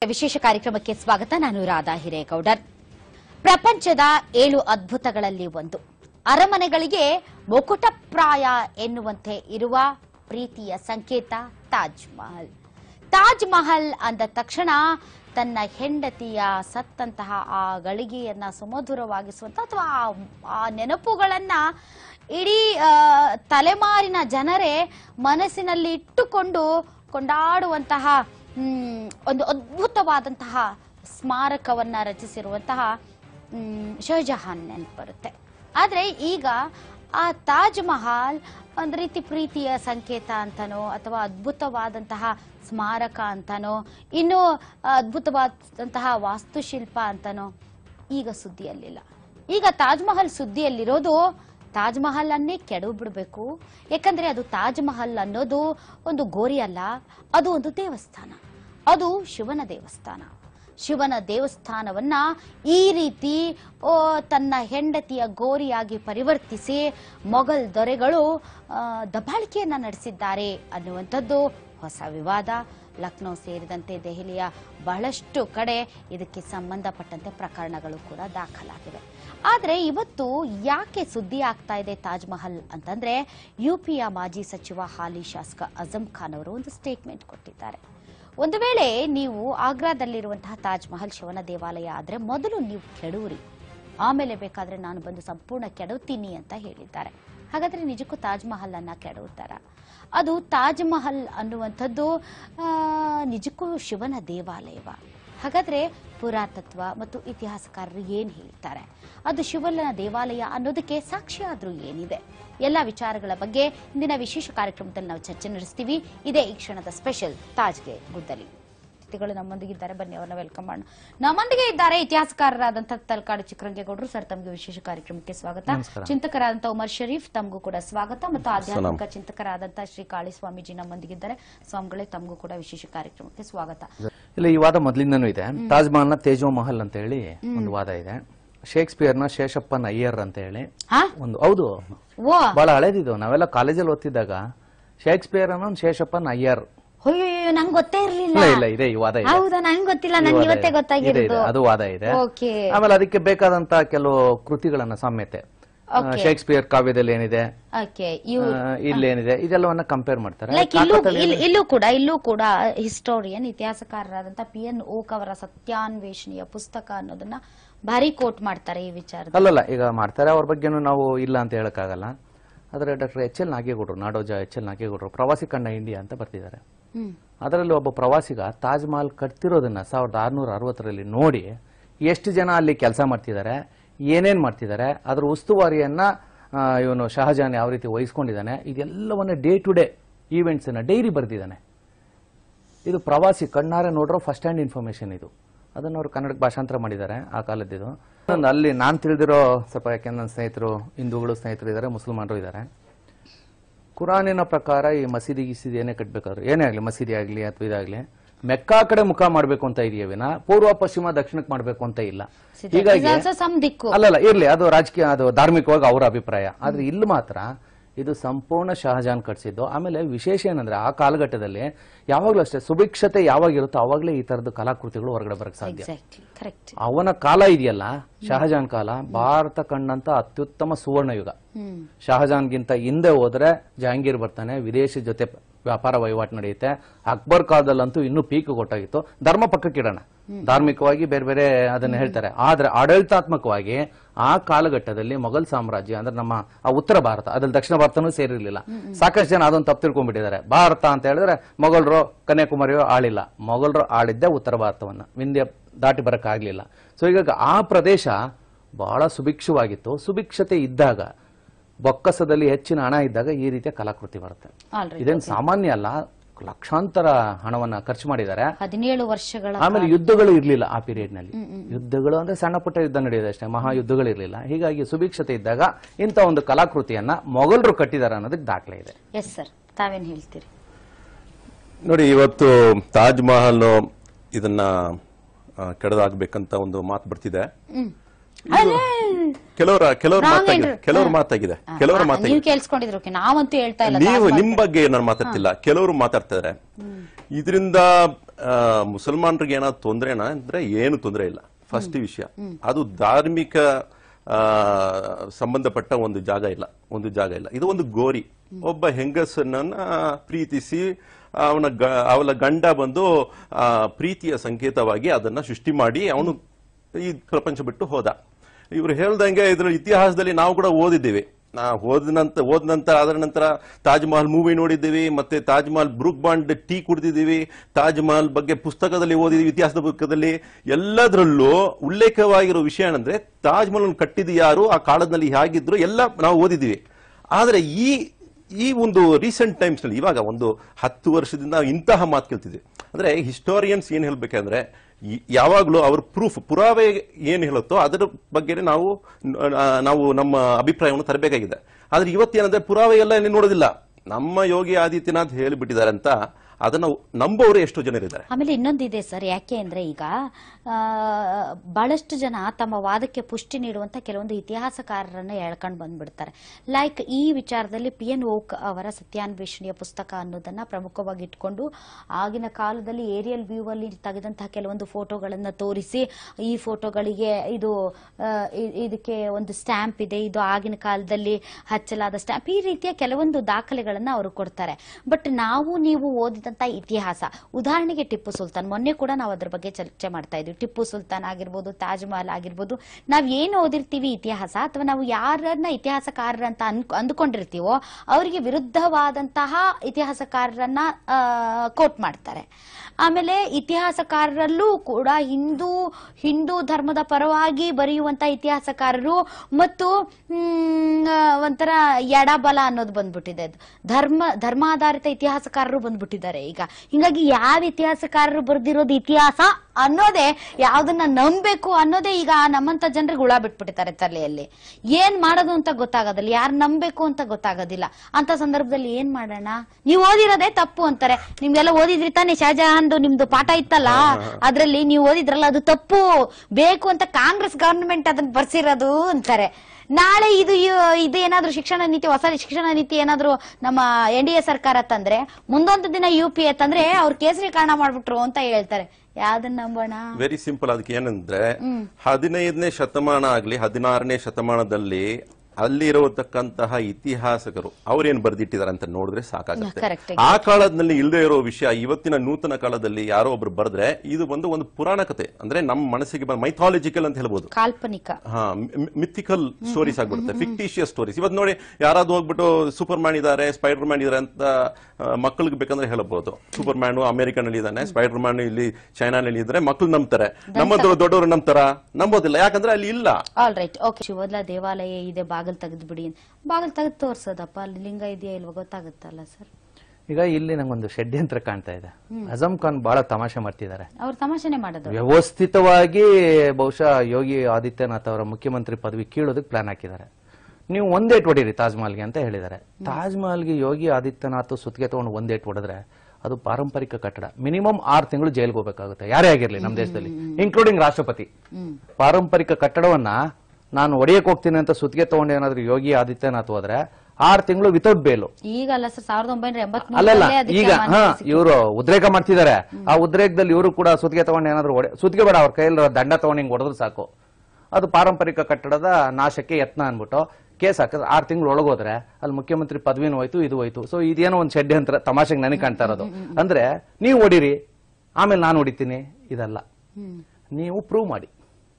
ವಿಶೇಷ ಕಾರ್ಯಕ್ರಮಕ್ಕೆ ಸ್ವಾಗತ ನಾನು ರಾಧಾ ಹಿರೇಗೌಡರ್ ಪ್ರಪಂಚದ ಏಳು ಅದ್ಭುತಗಳಲ್ಲಿ ಒಂದು ಅರಮನೆಗಳಿಗೆ ಮುಕುಟಪ್ರಾಯ ಎನ್ನುವಂತೆ ಇರುವ ಪ್ರೀತಿಯ ಸಂಕೇತ ತಾಜ್ ಮಹಲ್ ತಾಜ್ ಮಹಲ್ ಅಂದ ತಕ್ಷಣ ತನ್ನ ಹೆಂಡತಿಯ ಸತ್ತಂತಹ ಆ ಗಳಿಗೆಯನ್ನ ಸುಮಧುರವಾಗಿಸುವಂತ ಅಥವಾ ಆ- ಆ ನೆನಪುಗಳನ್ನ ಇಡೀ ಆ, ತಲೆಮಾರಿನ ಜನರೇ ಮನಸ್ಸಿನಲ್ಲಿ ಇಟ್ಟುಕೊಂಡು ಕೊಂಡಾಡುವಂತಹ ಹ್ಮ್, ಒಂದು ಅದ್ಭುತವಾದಂತಹ ಸ್ಮಾರಕವನ್ನ ರಚಿಸಿರುವಂತಹ ಹ್ಮ್, ಶಹಜಹಾನ್ ನೆನಪು ಬರುತ್ತೆ ಆದ್ರೆ ಈಗ ಆ ತಾಜ್ ಮಹಲ್ ಒಂದ್ ರೀತಿ ಪ್ರೀತಿಯ ಸಂಕೇತ ಅಂತನೋ ಅಥವಾ ಅದ್ಭುತವಾದಂತಹ ಸ್ಮಾರಕ ಅಂತನೋ ಇನ್ನು ಅದ್ಭುತವಾದಂತಹ ವಾಸ್ತುಶಿಲ್ಪ ಅಂತನೋ ಈಗ ಸುದ್ದಿಯಲ್ಲಿಲ್ಲ ಈಗ ತಾಜ್ ಮಹಲ್ ಸುದ್ದಿಯಲ್ಲಿರೋದು ತಾಜ್ ಮಹಲ್ ಅನ್ನೇ ಕೆಡವು ಬಿಡಬೇಕು ಯಾಕಂದ್ರೆ ಅದು ತಾಜ್ ಮಹಲ್ ಅನ್ನೋದು ಒಂದು ಗೋರಿ ಅಲ್ಲ ಅದು ಒಂದು ದೇವಸ್ಥಾನ ಅದು ಶಿವನ ದೇವಸ್ಥಾನ ಶಿವನ ದೇವಸ್ಥಾನವನ್ನ ಈ ರೀತಿ ಓ, ತನ್ನ ಹೆಂಡತಿಯ ಗೋರಿಯಾಗಿ ಪರಿವರ್ತಿಸಿ ಮೊಘಲ್ ದೊರೆಗಳು ಆ, ದಬ್ಬಾಳಿಕೆಯನ್ನ ನಡೆಸಿದ್ದಾರೆ ಅನ್ನುವಂಥದ್ದು ಹೊಸ ವಿವಾದ ಲಕ್ನೋ ಸೇರಿದಂತೆ ದೆಹಲಿಯ ಬಹಳಷ್ಟು ಕಡೆ ಇದಕ್ಕೆ ಸಂಬಂಧಪಟ್ಟಂತೆ ಪ್ರಕರಣಗಳು ಕೂಡ ದಾಖಲಾಗಿವೆ ಆದ್ರೆ ಇವತ್ತು ಯಾಕೆ ಸುದ್ದಿ ಆಗ್ತಾ ಇದೆ ತಾಜ್ ಮಹಲ್ ಅಂತಂದ್ರೆ ಯುಪಿಯ ಮಾಜಿ ಸಚಿವ ಹಾಲಿ ಶಾಸಕ ಅಜಂ ಖಾನ್ ಅವರು ಒಂದು ಸ್ಟೇಟ್ಮೆಂಟ್ ಕೊಟ್ಟಿದ್ದಾರೆ ಒಂದು ವೇಳೆ ನೀವು ಆಗ್ರಾದಲ್ಲಿರುವಂತಹ ತಾಜ್ ಮಹಲ್ ಶಿವನ ದೇವಾಲಯ ಆದ್ರೆ ಮೊದಲು ನೀವು ಕೆಡುವ್ರಿ ಆಮೇಲೆ ಬೇಕಾದ್ರೆ ನಾನು ಬಂದು ಸಂಪೂರ್ಣ ಕೆಡುತ್ತೀನಿ ಅಂತ ಹೇಳಿದ್ದಾರೆ ಹಾಗಾದ್ರೆ ನಿಜಕ್ಕೂ ತಾಜ್ ಮಹಲ್ ಅನ್ನ ಕೆಡವುತ್ತಾರ ಅದು ತಾಜ್ ಮಹಲ್ ಅನ್ನುವಂಥದ್ದು ಆ, ನಿಜಕ್ಕೂ ಶಿವನ ದೇವಾಲಯವ ಹಾಗಾದ್ರೆ ಪುರಾತತ್ವ ಮತ್ತು ಇತಿಹಾಸಕಾರರು ಏನ್ ಹೇಳ್ತಾರೆ ಅದು ಶಿವನ ದೇವಾಲಯ ಅನ್ನೋದಕ್ಕೆ ಸಾಕ್ಷಿ ಆದ್ರೂ ಏನಿದೆ ಎಲ್ಲ ವಿಚಾರಗಳ ಬಗ್ಗೆ ಇಂದಿನ ವಿಶೇಷ ಕಾರ್ಯಕ್ರಮದಲ್ಲಿ ನಾವು ಚರ್ಚೆ ನಡೆಸ್ತೀವಿ ಇದೇ ಈ ಕ್ಷಣದ ಸ್ಪೆಷಲ್ ತಾಜ್ಗೆ ಗುದ್ದಲಿ ಅತಿಥಿಗಳು ನಮ್ಮೊಂದಿಗಿದ್ದಾರೆ ಬನ್ನಿ ಅವರನ್ನ ವೆಲ್ಕಮ್ ಮಾಡೋಣ ನಮ್ಮೊಂದಿಗೆ ಇದ್ದಾರೆ ಇತಿಹಾಸಕಾರರಾದಂತಹ ತಲಕಾಡು ಚಿಕ್ಕರಂಗೇಗೌಡರು ಸರ್ ತಮಗೆ ವಿಶೇಷ ಕಾರ್ಯಕ್ರಮಕ್ಕೆ ಸ್ವಾಗತ ಚಿಂತಕರಾದಂತಹ ಉಮರ್ ಶರೀಫ್ ತಮಗೂ ಕೂಡ ಸ್ವಾಗತ ಮತ್ತು ಆಧ್ಯಾತ್ಮಿಕ ಚಿಂತಕರಾದಂತಹ ಶ್ರೀ ಕಾಳಿ ಸ್ವಾಮೀಜಿ ನಮ್ಮೊಂದಿಗಿದ್ದಾರೆ ಸ್ವಾಮಿಗಳೇ ತಮಗೂ ಕೂಡ ವಿಶೇಷ ಕಾರ್ಯಕ್ರಮಕ್ಕೆ ಸ್ವಾಗತ ಇಲ್ಲ ಈ ವಾದ ಮೊದಲಿಂದನೂ ಇದೆ ತಾಜ್ ಮಹಲ್ ನ ತೇಜೋ ಮಹಲ್ ಅಂತ ಹೇಳಿ ಒಂದು ವಾದ ಇದೆ ಶೇಕ್ಸ್ಪಿಯರ್ ನ ಶೇಷಪ್ಪನ್ ಅಯ್ಯರ್ ಅಂತ ಹೇಳಿ ಹಾ ಒಂದು ಹೌದು ಓ ಬಹಳ ಹಳೇದಿದು ನಾವೆಲ್ಲ ಕಾಲೇಜಲ್ಲಿ ಓದ್ತಿದ್ದಾಗ ಶೇಕ್ಸ್ಪಿಯರ್ ಅನ್ನೋ ಒಂದು ಶೇಷಪ್ಪನ್ ಅಯ್ಯರ್ ಅಯ್ಯೋ ನಂಗೆ ಗೊತ್ತೇ ಇರ್ಲಿಲ್ಲ ಇಲ್ಲ ಇಲ್ಲ ಇದೆ ಈ ವಾದ ಇದೆ ಹೌದಾ ನಂಗೆ ಗೊತ್ತಿಲ್ಲ ಈ ನಂಗೆ ವಾದ ಇವತ್ತೇ ಇದೆ. ಇದೆ, ಗೊತ್ತಾಗಿರೋದು ಇದೆ. ಅದು ವಾದ ಇದೆ ಓಕೆ ಆಮೇಲೆ ಅದಕ್ಕೆ ಬೇಕಾದಂತ ಕೆಲವು ಕೃತಿಗಳನ್ನ ಸಾಮ್ಯತೆ ಆ, ಶೇಕ್ಸ್ಪಿಯರ್ ಕಾವ್ಯದಲ್ಲಿ ಏನಿದೆ ಓಕೆ ಇವ್ ಆ, ಇಲ್ಲೇನಿದೆ ಇದೆಲ್ಲವನ್ನ ಕಂಪೇರ್ ಮಾಡ್ತಾರೆ ಲೈಕ್ ಇಲ್ಲೂ ಇಲ್- ಇಲ್ಲೂ ಕೂಡ ಇಲ್ಲೂ ಕೂಡ ಹಿಸ್ಟೋರಿಯನ್ ಇತಿಹಾಸಕಾರರಾದಂತ ಪಿ ಎನ್ ಓಕ್ ಅವರ ಸತ್ಯಾನ್ವೇಷಣೆಯ ಪುಸ್ತಕ ಅನ್ನೋದನ್ನ ಭಾರಿ ಕೋಟ್ ಮಾಡ್ತಾರೆ ಈ ವಿಚಾರದ ಅಲ್ಲಲ್ಲ ಈಗ ಮಾಡ್ತಾರೆ ಅವ್ರ ಬಗ್ಗೆನೂ ನಾವು ಇಲ್ಲ ಅಂತ ಹೇಳಕ್ಕಾಗಲ್ಲ ಆದರೆ ಡಾಕ್ಟರ್ ಎಚ್ ಎಲ್ ನಾಗೇಗೌಡರು ನಾಡೋಜ ಎಚ್ ಎಲ್ ನಾಗೇಗೌಡರು ಪ್ರವಾಸಿ ಕಂಡ ಇಂಡಿಯಾ ಅಂತ ಬರ್ತಿದ್ದಾರೆ ಹ್ಮ್ ಅದರಲ್ಲಿ ಒಬ್ಬ ಪ್ರವಾಸಿಗ ತಾಜ್ ಮಹಲ್ ಕಟ್ತಿರೋದನ್ನ ಸಾವಿರದ ಆರುನೂರ ಅರವತ್ತರಲ್ಲಿ ನೋಡಿ ಎಷ್ಟು ಜನ ಅಲ್ಲಿ ಕೆಲಸ ಮಾಡ್ತಿದ್ದಾರೆ ಏನೇನ್ ಮಾಡ್ತಿದ್ದಾರೆ ಅದರ ಉಸ್ತುವಾರಿಯನ್ನ ಆ, ಇವನು ಶಹಜಾನ್ ಯಾವ ರೀತಿ ವಹಿಸ್ಕೊಂಡಿದ್ದಾನೆ ಇದೆಲ್ಲವನ್ನ ಡೇ ಟು ಡೇ ಈವೆಂಟ್ಸ್ ಅನ್ನ ಡೈರಿ ಬರೆದಿದ್ದಾನೆ ಇದು ಪ್ರವಾಸಿ ಕಣ್ಣಾರೆ ನೋಡ್ರೋ ಫಸ್ಟ್ ಹ್ಯಾಂಡ್ ಇನ್ಫಾರ್ಮೇಶನ್ ಇದು ಅದನ್ನು ಅವರು ಕನ್ನಡಕ್ಕೆ ಭಾಷಾಂತರ ಮಾಡಿದ್ದಾರೆ ಆ ಕಾಲದ್ದಿದು ಇನ್ನೊಂದು ಅಲ್ಲಿ ನಾನು ತಿಳಿದಿರೋ ಸ್ವಲ್ಪ ಯಾಕೆಂದ್ರೆ ನನ್ನ ಸ್ನೇಹಿತರು ಹಿಂದೂಗಳು ಸ್ನೇಹಿತರು ಇದ್ದಾರೆ ಮುಸಲ್ಮಾನರು ಇದ್ದಾರೆ ಕುರಾನಿನ ಪ್ರಕಾರ ಈ ಮಸೀದಿ ಗಿಸೀದಿ ಏನೇ ಕಟ್ಟಬೇಕಾದ್ರು ಏನೇ ಆಗಲಿ ಮಸೀದಿ ಆಗಲಿ ಅಥವಾ ಇದಾಗಲಿ ಮೆಕ್ಕಾ ಕಡೆ ಮುಖ ಮಾಡಬೇಕು ಅಂತ ಇದೆಯೇ ವಿನ ಪೂರ್ವ ಪಶ್ಚಿಮ ದಕ್ಷಿಣಕ್ಕೆ ಮಾಡಬೇಕು ಅಂತ ಇಲ್ಲ ಹೀಗಾಗಿ ಆಲ್ಸೋ ಸಮ್ ದಿಕ್ಕು ಅಲ್ಲಲ್ಲ ಇರ್ಲಿ ಅದು ರಾಜಕೀಯ ಅದು ಧಾರ್ಮಿಕವಾಗಿ ಅವರ ಅಭಿಪ್ರಾಯ ಆದ್ರೆ ಇಲ್ಲಿ ಮಾತ್ರ ಇದು ಸಂಪೂರ್ಣ ಶಹಜಾನ್ ಕಟ್ಸಿದ್ದು ಆಮೇಲೆ ವಿಶೇಷ ಏನಂದ್ರೆ ಆ ಕಾಲಘಟ್ಟದಲ್ಲಿ ಯಾವಾಗ್ಲೂ ಅಷ್ಟೇ ಸುಭಿಕ್ಷತೆ ಯಾವಾಗಿರುತ್ತೋ ಅವಾಗಲೇ ಈ ತರದ ಕಲಾಕೃತಿಗಳು ಹೊರಗಡೆ ಬರಕ್ ಸಾಧ್ಯ ಎಕ್ಸಾಕ್ಟ್ಲಿ ಕರೆಕ್ಟ್ ಅವನ ಕಾಲ ಇದೆಯಲ್ಲ ಶಹಜಾನ್ ಕಾಲ ಭಾರತ ಕಂಡಂತ ಅತ್ಯುತ್ತಮ ಸುವರ್ಣ ಯುಗ ಹ್ಮ್ ಶಹಜಾನ್ಗಿಂತ ಹಿಂದೆ ಹೋದ್ರೆ ಜಹಾಂಗೀರ್ ಬರ್ತಾನೆ ವಿದೇಶಿ ಜೊತೆ ವ್ಯಾಪಾರ ವಹಿವಾಟು ನಡೆಯುತ್ತೆ ಅಕ್ಬರ್ ಕಾಲದಲ್ಲಂತೂ ಇನ್ನೂ ಪೀಕ್ ಕೊಟ್ಟಾಗಿತ್ತು ಧರ್ಮ ಪಕ್ಕಕ್ಕಿಡೋಣ ಧಾರ್ಮಿಕವಾಗಿ ಬೇರೆ ಬೇರೆ ಅದನ್ನ ಹೇಳ್ತಾರೆ ಆದ್ರೆ ಆಡಳಿತಾತ್ಮಕವಾಗಿ ಆ ಕಾಲಘಟ್ಟದಲ್ಲಿ ಮೊಘಲ್ ಸಾಮ್ರಾಜ್ಯ ಅಂದ್ರೆ ನಮ್ಮ ಆ ಉತ್ತರ ಭಾರತ ಅದ್ರಲ್ಲಿ ದಕ್ಷಿಣ ಭಾರತನೂ ಸೇರಿರ್ಲಿಲ್ಲ ಸಾಕಷ್ಟು ಜನ ಅದೊಂದು ತಪ್ಪು ತಿಳ್ಕೊಂಡ್ಬಿಟ್ಟಿದ್ದಾರೆ ಭಾರತ ಅಂತ ಹೇಳಿದ್ರೆ ಮೊಘಲರು ಕನ್ಯಾಕುಮಾರಿಯೋ ಆಳಿಲ್ಲ ಮೊಘಲರು ಆಳಿದ್ದೆ ಉತ್ತರ ಭಾರತವನ್ನ ವಿಂಧ್ಯ ದಾಟಿ ಬರಕ್ ಆಗ್ಲಿಲ್ಲ ಸೊ ಈಗ ಆ ಪ್ರದೇಶ ಬಹಳ ಸುಭಿಕ್ಷವಾಗಿತ್ತು ಸುಭಿಕ್ಷತೆ ಇದ್ದಾಗ ಬೊಕ್ಕಸದಲ್ಲಿ ಹೆಚ್ಚಿನ ಹಣ ಇದ್ದಾಗ ಈ ರೀತಿಯ ಕಲಾಕೃತಿ ಬರುತ್ತೆ ಆಲ್ರೆಡಿ ಇದೇನು ಸಾಮಾನ್ಯ ಅಲ್ಲ ಲಕ್ಷಾಂತರ ಹಣವನ್ನ ಖರ್ಚು ಮಾಡಿದ್ದಾರೆ ಹದಿನೇಳು ವರ್ಷಗಳ ಆಮೇಲೆ ಯುದ್ಧಗಳು ಇರ್ಲಿಲ್ಲ ಆ ಪೀರಿಯಡ್ ನಲ್ಲಿ ಯುದ್ಧಗಳು ಅಂದ್ರೆ ಸಣ್ಣ ಪುಟ್ಟ ಯುದ್ಧ ನಡೆಯೋದು ಅಷ್ಟೇ ಮಹಾ ಯುದ್ಧಗಳು ಇರ್ಲಿಲ್ಲ ಹೀಗಾಗಿ ಸುಭಿಕ್ಷತೆ ಇದ್ದಾಗ ಇಂಥ ಒಂದು ಕಲಾಕೃತಿಯನ್ನ ಮೊಘಲರು ಕಟ್ಟಿದ್ದಾರೆ ಅನ್ನೋದಕ್ಕೆ ದಾಖಲೆ ಇದೆ ಎಸ್ ಸರ್ ತಾವೇನ್ ಹೇಳ್ತೀರಿ ನೋಡಿ ಇವತ್ತು ತಾಜ್ ಮಹಲ್ ಇದನ್ನ ಆ, ಕೆಡದಾಕ್ಬೇಕಂತ ಒಂದು ಮಾತು ಬರ್ತಿದೆ ಹ್ಮ್ ಕೆಲವರ ಕೆಲವರ Wrong ಮಾತಾಗಿದೆ and- ಕೆಲವರ ಮಾತಾಗಿದೆ ಕೆಲವರ ನೀವು ಮಾತಾಗಿದೆ ಕೇಳಿಸ್ಕೊಂಡಿದ್ರು ಓಕೆ ನಾವಂತೂ ಹೇಳ್ತಾ ಇಲ್ಲ ನೀವು ನಿಮ್ ಬಗ್ಗೆ ನಾನು ಮಾತಾಡ್ತಿಲ್ಲ ಕೆಲವರು ಮಾತಾಡ್ತಾರೆ ಇದರಿಂದ ಆ, ಮುಸಲ್ಮಾನರಿಗೆ ಏನಾದ್ರು ತೊಂದರೆನಾ ಅಂದ್ರೆ ಏನು ತೊಂದರೆ ಇಲ್ಲ ಫಸ್ಟ್ ವಿಷಯ ಅದು ಧಾರ್ಮಿಕ ಆ, ಸಂಬಂಧಪಟ್ಟ ಒಂದು ಜಾಗ ಇಲ್ಲ ಒಂದು ಜಾಗ ಇಲ್ಲ ಇದು ಒಂದು ಗೋರಿ ಒಬ್ಬ ಹೆಂಗಸನ್ನ ಪ್ರೀತಿಸಿ ಅವನ ಗ- ಅವಳ ಗಂಡ ಬಂದು ಆ, ಪ್ರೀತಿಯ ಸಂಕೇತವಾಗಿ ಅದನ್ನ ಸೃಷ್ಟಿ ಮಾಡಿ ಅವನು ಈ ಪ್ರಪಂಚ ಬಿಟ್ಟು ಹೋದ ಇವರು ಹೇಳ್ದಂಗೆ ಇದ್ರ ಇತಿಹಾಸದಲ್ಲಿ ನಾವು ಕೂಡ ಓದಿದ್ದೀವಿ ನಾ ಓದ ನಂತರ ಓದ ನಂತರ ಅದರ ನಂತರ ತಾಜ್ ಮಹಲ್ ಮೂವಿ ನೋಡಿದ್ದೀವಿ ಮತ್ತೆ Taj Mahal Brooke Bond tea ಕುಡಿದಿದ್ದೀವಿ ತಾಜ್ ಮಹಲ್ ಬಗ್ಗೆ ಪುಸ್ತಕದಲ್ಲಿ ಓದಿದ್ದೀವಿ ಇತಿಹಾಸದ ಪುಸ್ತಕದಲ್ಲಿ ಎಲ್ಲದರಲ್ಲೂ ಉಲ್ಲೇಖವಾಗಿರೋ ವಿಷಯ ಏನಂದ್ರೆ ತಾಜ್ ಮಹಲ್ ಕಟ್ಟಿದ ಯಾರು ಆ ಕಾಲದಲ್ಲಿ ಹೇಗಿದ್ರು ಎಲ್ಲ ನಾವು ಓದಿದ್ದೀವಿ ಆದ್ರೆ ಈ ಈ ಒಂದು ರೀಸೆಂಟ್ ಟೈಮ್ಸ್ ನಲ್ಲಿ ಇವಾಗ ಒಂದು ಹತ್ತು ವರ್ಷದಿಂದ ಇಂತಹ ಮಾತು ಕೇಳ್ತಿದ್ವಿ ಅಂದ್ರೆ ಹಿಸ್ಟೋರಿಯನ್ಸ್ ಏನ್ ಹೇಳ್ಬೇಕಂದ್ರೆ ಈ- ಯಾವಾಗ್ಲೂ ಅವ್ರ ಪ್ರೂಫ್ ಪುರಾವೆ ಏನ್ ಹೇಳುತ್ತೋ ಅದರ ಬಗ್ಗೆ ನಾವು ಆ, ನಾವು ನಮ್ಮ ಅಭಿಪ್ರಾಯವನ್ನು ತರಬೇಕಾಗಿದೆ ಆದ್ರೆ ಇವತ್ತೇನಂದ್ರೆ ಪುರಾವೆ ಎಲ್ಲ ಇಲ್ಲಿ ನೋಡೋದಿಲ್ಲ ನಮ್ಮ ಯೋಗಿ ಆದಿತ್ಯನಾಥ್ ಹೇಳಿಬಿಟ್ಟಿದ್ದಾರೆ ಅಂತ ಅದನ್ನ ನಂಬೋರು ಎಷ್ಟೋ ಜನರಿದ್ದಾರೆ ಆಮೇಲೆ ಇನ್ನೊಂದಿದೆ ಸರ್ ಯಾಕೆ ಅಂದ್ರೆ ಈಗ ಆ, ಬಹಳಷ್ಟು ಜನ ತಮ್ಮ ವಾದಕ್ಕೆ ಪುಷ್ಟಿ ನೀಡುವಂತ ಕೆಲವೊಂದು ಇತಿಹಾಸಕಾರರನ್ನ ಎಳ್ಕೊಂಡು ಬಂದ್ಬಿಡ್ತಾರೆ ಲೈಕ್ ಈ ವಿಚಾರದಲ್ಲಿ ಪಿ ಎನ್ ಓಕ್ ಅವರ ಸತ್ಯಾನ್ವೇಷಣೆಯ ಪುಸ್ತಕ ಅನ್ನೋದನ್ನ ಪ್ರಮುಖವಾಗಿ ಇಟ್ಕೊಂಡು ಆಗಿನ ಕಾಲದಲ್ಲಿ ಏರಿಯಲ್ ವ್ಯೂ ಅಲ್ಲಿ ತೆಗೆದಂತಹ ಕೆಲವೊಂದು ಫೋಟೋಗಳನ್ನ ತೋರಿಸಿ ಈ ಫೋಟೋಗಳಿಗೆ ಇದು ಆ, ಇ- ಇದಕ್ಕೆ ಒಂದು ಸ್ಟ್ಯಾಂಪ್ ಇದೆ ಇದು ಆಗಿನ ಕಾಲದಲ್ಲಿ ಹಚ್ಚಲಾದ ಸ್ಟ್ಯಾಂಪ್ ಈ ರೀತಿಯ ಕೆಲವೊಂದು ದಾಖಲೆಗಳನ್ನ ಅವರು ಕೊಡ್ತಾರೆ ಬಟ್ ನಾವು ನೀವು ಓದಿದಂತ ಇತಿಹಾಸ ಉದಾಹರಣೆಗೆ ಟಿಪ್ಪು ಸುಲ್ತಾನ್ ಮೊನ್ನೆ ಕೂಡ ನಾವು ಅದ್ರ ಬಗ್ಗೆ ಚರ್ಚೆ ಮಾಡ್ತಾ ಇದ್ವಿ ಟಿಪ್ಪು ಸುಲ್ತಾನ್ ಆಗಿರ್ಬೋದು ತಾಜ್ ಮಹಲ್ ಆಗಿರ್ಬೋದು ನಾವ್ ಏನು ಓದಿರ್ತೀವಿ ಇತಿಹಾಸ ಅಥವಾ ನಾವು ಯಾರನ್ನ ಇತಿಹಾಸಕಾರರ ಅಂತ ಅನ್- ಅಂದ್ಕೊಂಡಿರ್ತೀವೋ ಅವರಿಗೆ ವಿರುದ್ಧವಾದಂತಹ ಇತಿಹಾಸಕಾರರನ್ನ ಕೋಟ್ ಮಾಡ್ತಾರೆ ಆಮೇಲೆ ಇತಿಹಾಸಕಾರರಲ್ಲೂ ಕೂಡ ಹಿಂದೂ ಹಿಂದೂ ಧರ್ಮದ ಪರವಾಗಿ ಬರೆಯುವಂತ ಇತಿಹಾಸಕಾರರು ಮತ್ತು ಮ್, ಆ, ಒಂಥರ ಎಡಬಲ ಅನ್ನೋದು ಬಂದ್ಬಿಟ್ಟಿದೆ ಅದು ಧರ್ಮ ಧರ್ಮಾಧಾರಿತ ಇತಿಹಾಸಕಾರರು ಬಂದ್ಬಿಟ್ಟಿದ್ದಾರೆ ಈಗ ಹಿಂಗಾಗಿ ಯಾವ ಇತಿಹಾಸಕಾರರು ಬರೆದಿರೋದು ಇತಿಹಾಸ ಅನ್ನೋದೇ ಯಾವ್ದನ್ನ ನಂಬೇಕು ಅನ್ನೋದೇ ಈಗ ನಮ್ಮಂತ ಜನರಿಗೆ ಹುಳ ಬಿಟ್ಬಿಟ್ಟಿದ್ದಾರೆ ತಲೆಯಲ್ಲಿ ಏನ್ ಮಾಡೋದು ಅಂತ ಗೊತ್ತಾಗೋದಿಲ್ಲ ಯಾರು ನಂಬೇಕು ಅಂತ ಗೊತ್ತಾಗೋದಿಲ್ಲ ಅಂತ ಸಂದರ್ಭದಲ್ಲಿ ಏನ್ ಮಾಡೋಣ ನೀವು ಓದಿರೋದೇ ತಪ್ಪು ಅಂತಾರೆ ನಿಮ್ಗೆಲ್ಲ ಓದಿದ್ರಿ ತಾನೇ ಶಹಜಹಾನ್ದು ನಿಮ್ದು ಪಾಠ ಇತ್ತಲ್ಲ ಅದ್ರಲ್ಲಿ ನೀವು ಓದಿದ್ರಲ್ಲ ಅದು ತಪ್ಪು ಬೇಕು ಅಂತ ಕಾಂಗ್ರೆಸ್ ಗವರ್ನಮೆಂಟ್ ಅದನ್ನ ಬರ್ಸಿರೋದು ಅಂತಾರೆ ನಾಳೆ ಇದು ಇದು ಏನಾದ್ರೂ ಶಿಕ್ಷಣ ನೀತಿ ಹೊಸ ಶಿಕ್ಷಣ ನೀತಿ ಏನಾದ್ರೂ ನಮ್ಮ ಎನ್ ಡಿ ಎ ಸರ್ಕಾರ ತಂದ್ರೆ ಮುಂದೊಂದು ದಿನ ಯು ಪಿ ಎ ತಂದ್ರೆ ಅವ್ರು ಕೇಸರೀಕರಣ ಮಾಡ್ಬಿಟ್ರು ಅಂತ ಹೇಳ್ತಾರೆ ಯಾವ್ದನ್ನ ನಂಬೋಣ ವೆರಿ ಸಿಂಪಲ್ ಅದಕ್ಕೆ ಏನಂದ್ರೆ ಹದಿನೈದನೇ ಶತಮಾನ ಆಗ್ಲಿ ಹದಿನಾರನೇ ಶತಮಾನದಲ್ಲಿ ಅಲ್ಲಿರತಕ್ಕಂತಹ ಇತಿಹಾಸಕರು ಅವ್ರೇನ್ ಬರ್ದಿಟ್ಟಿದ್ದಾರೆ ಅಂತ ನೋಡಿದ್ರೆ ಸಾಕಾಗುತ್ತೆ Correct. ಆ ಕಾಲದಲ್ಲಿ ಇಲ್ಲದೆ ಇರೋ ವಿಷಯ ಇವತ್ತಿನ ನೂತನ ಕಾಲದಲ್ಲಿ ಯಾರೋ ಒಬ್ರು ಬರೆದ್ರೆ ಇದು ಒಂದು ಒಂದು ಪುರಾಣ ಕತೆ ಅಂದ್ರೆ ನಮ್ಮ ಮನಸ್ಸಿಗೆ ಮೈಥಾಲಜಿಕಲ್ ಅಂತ ಹೇಳ್ಬೋದು ಕಾಲ್ಪನಿಕ ಹಾ ಮಿಥಿಕಲ್ ಸ್ಟೋರೀಸ್ ಆಗ್ಬಿಡುತ್ತೆ ಫಿಕ್ಟಿಷಿಯಸ್ ಸ್ಟೋರೀಸ್ ಇವತ್ತು ನೋಡಿ ಯಾರಾದ್ರೂ ಹೋಗ್ಬಿಟ್ಟು ಸೂಪರ್ ಮ್ಯಾನ್ ಇದಾರೆ ಸ್ಪೈಡರ್ ಮ್ಯಾನ್ ಇದಾರೆ ಅಂತ ಮಕ್ಕಳಿಗೆ ಬೇಕಂದ್ರೆ ಹೇಳಬಹುದು ಸೂಪರ್ ಮ್ಯಾನ್ ಅಮೆರಿಕನ್ ಅಲ್ಲಿ ಇದ್ದಾನೆ ಸ್ಪೈಡರ್ ಮ್ಯಾನ್ ಇಲ್ಲಿ ಚೈನಾನಲ್ಲಿ ಇದ್ರೆ ಮಕ್ಕಳು ನಂಬ್ತಾರೆ ನಮ್ಮ ದೊಡ್ಡವರು ನಂಬ್ತಾರ ನಂಬೋದಿಲ್ಲ ಯಾಕಂದ್ರೆ ಅಲ್ಲಿ ಇಲ್ಲ ಆಲ್ ರೈಟ್ ಓಕೆ ಶಿವೋದ್ಲ ದೇವಾಲಯ ಇದೆ ಬಾಗಿಲು ತೆಗೆದು ಬಿಡಿ ಬಾಗಿಲು ತೆಗೆದು ತೋರ್ಸೋದಪ್ಪ ಅಲ್ಲಿ ಲಿಂಗ ಇದೆಯಾ ಇಲ್ವಾ ಗೊತ್ತಾಗುತ್ತಲ್ಲ ಸರ್ ಈಗ ಇಲ್ಲಿ ನಂಗೊಂದು ಷಡ್ಯಂತ್ರ ಕಾಣ್ತಾ ಇದೆ ಅಜಂ ಖಾನ್ ಬಹಳ ತಮಾಷೆ ಮಾಡ್ತಿದ್ದಾರೆ ಅವ್ರು ತಮಾಷೆನೆ ಮಾಡೋದು ವ್ಯವಸ್ಥಿತವಾಗಿ ಬಹುಶಃ ಯೋಗಿ ಆದಿತ್ಯನಾಥ್ ಅವರ ಮುಖ್ಯಮಂತ್ರಿ ಪದವಿ ಕೀಳೋದಕ್ಕೆ ಪ್ಲಾನ್ ಹಾಕಿದ್ದಾರೆ ನೀವು ಒಂದೇಟ್ ಹೊಡೀರಿ ತಾಜ್ ಮಹಲ್ಗೆ ಅಂತ ಹೇಳಿದ್ದಾರೆ ತಾಜ್ ಮಹಲ್ಗೆ ಯೋಗಿ ಆದಿತ್ಯನಾಥ್ ಸುತ್ತಿಗೆ ತಗೊಂಡು ಒಂದೇಟ್ ಹೊಡೆದ್ರೆ ಅದು ಪಾರಂಪರಿಕ ಕಟ್ಟಡ ಮಿನಿಮಮ್ ಆರು ತಿಂಗಳು ಜೈಲ್ಗೆ ಹೋಗ್ಬೇಕಾಗುತ್ತೆ ಯಾರೇ ಆಗಿರ್ಲಿ ನಮ್ಮ ದೇಶದಲ್ಲಿ ಇನ್ಕ್ಲೂಡಿಂಗ್ ರಾಷ್ಟ್ರಪತಿ ಪಾರಂಪರಿಕ ಕಟ್ಟಡವನ್ನ ನಾನು ಒಡೆಯಕ್ ಹೋಗ್ತೀನಿ ಅಂತ ಸುತ್ತಿಗೆ ತಗೊಂಡು ಏನಾದ್ರೂ ಯೋಗಿ ಆದಿತ್ಯನಾಥ್ ಹೋದ್ರೆ ಆರು ತಿಂಗಳು ವಿತೌಟ್ ಬೇಲು ಈಗಲ್ಲ ಸರ್ ಸಾವಿರದ ಒಂಬೈನೂರ ಎಂಬತ್ ಅಲ್ಲಲ್ಲ ಈಗ ಹಾ ಇವರು ಉದ್ರೇಕ ಮಾಡ್ತಿದ್ದಾರೆ ಆ ಉದ್ರೇಕದಲ್ಲಿ ಇವರು ಕೂಡ ಸುತ್ತಿಗೆ ತಗೊಂಡು ಏನಾದ್ರು ಹೊಡೆ ಸುತ್ತಿಗೆ ಬೇಡ ಅವ್ರ ಕೈಯಲ್ಲಿ ದಂಡ ತಗೊಂಡು ಹಿಂಗ್ ಹೊಡೆದ್ರು ಸಾಕು ಅದು ಪಾರಂಪರಿಕ ಕಟ್ಟಡದ ನಾಶಕ್ಕೆ ಯತ್ನ ಅನ್ಬಿಟ್ಟು ಕೇಸ್ ಹಾಕಿದ್ರೆ ಆರು ತಿಂಗಳು ಒಳಗೋದ್ರೆ ಅಲ್ಲಿ ಮುಖ್ಯಮಂತ್ರಿ ಪದವಿನೂ ಹೋಯ್ತು ಇದು ಹೋಯ್ತು ಸೊ ಇದೇನೋ ಒಂದು ಷಡ್ಯಂತ್ರ ತಮಾಷೆಗೆ ನನಗೆ ಕಾಣ್ತಾ ಇರೋದು ಅಂದ್ರೆ ನೀವು ಹೊಡೀರಿ ಆಮೇಲೆ ನಾನು ಹೊಡಿತೀನಿ ಇದಲ್ಲ ನೀವು ಪ್ರೂವ್ ಮಾಡಿ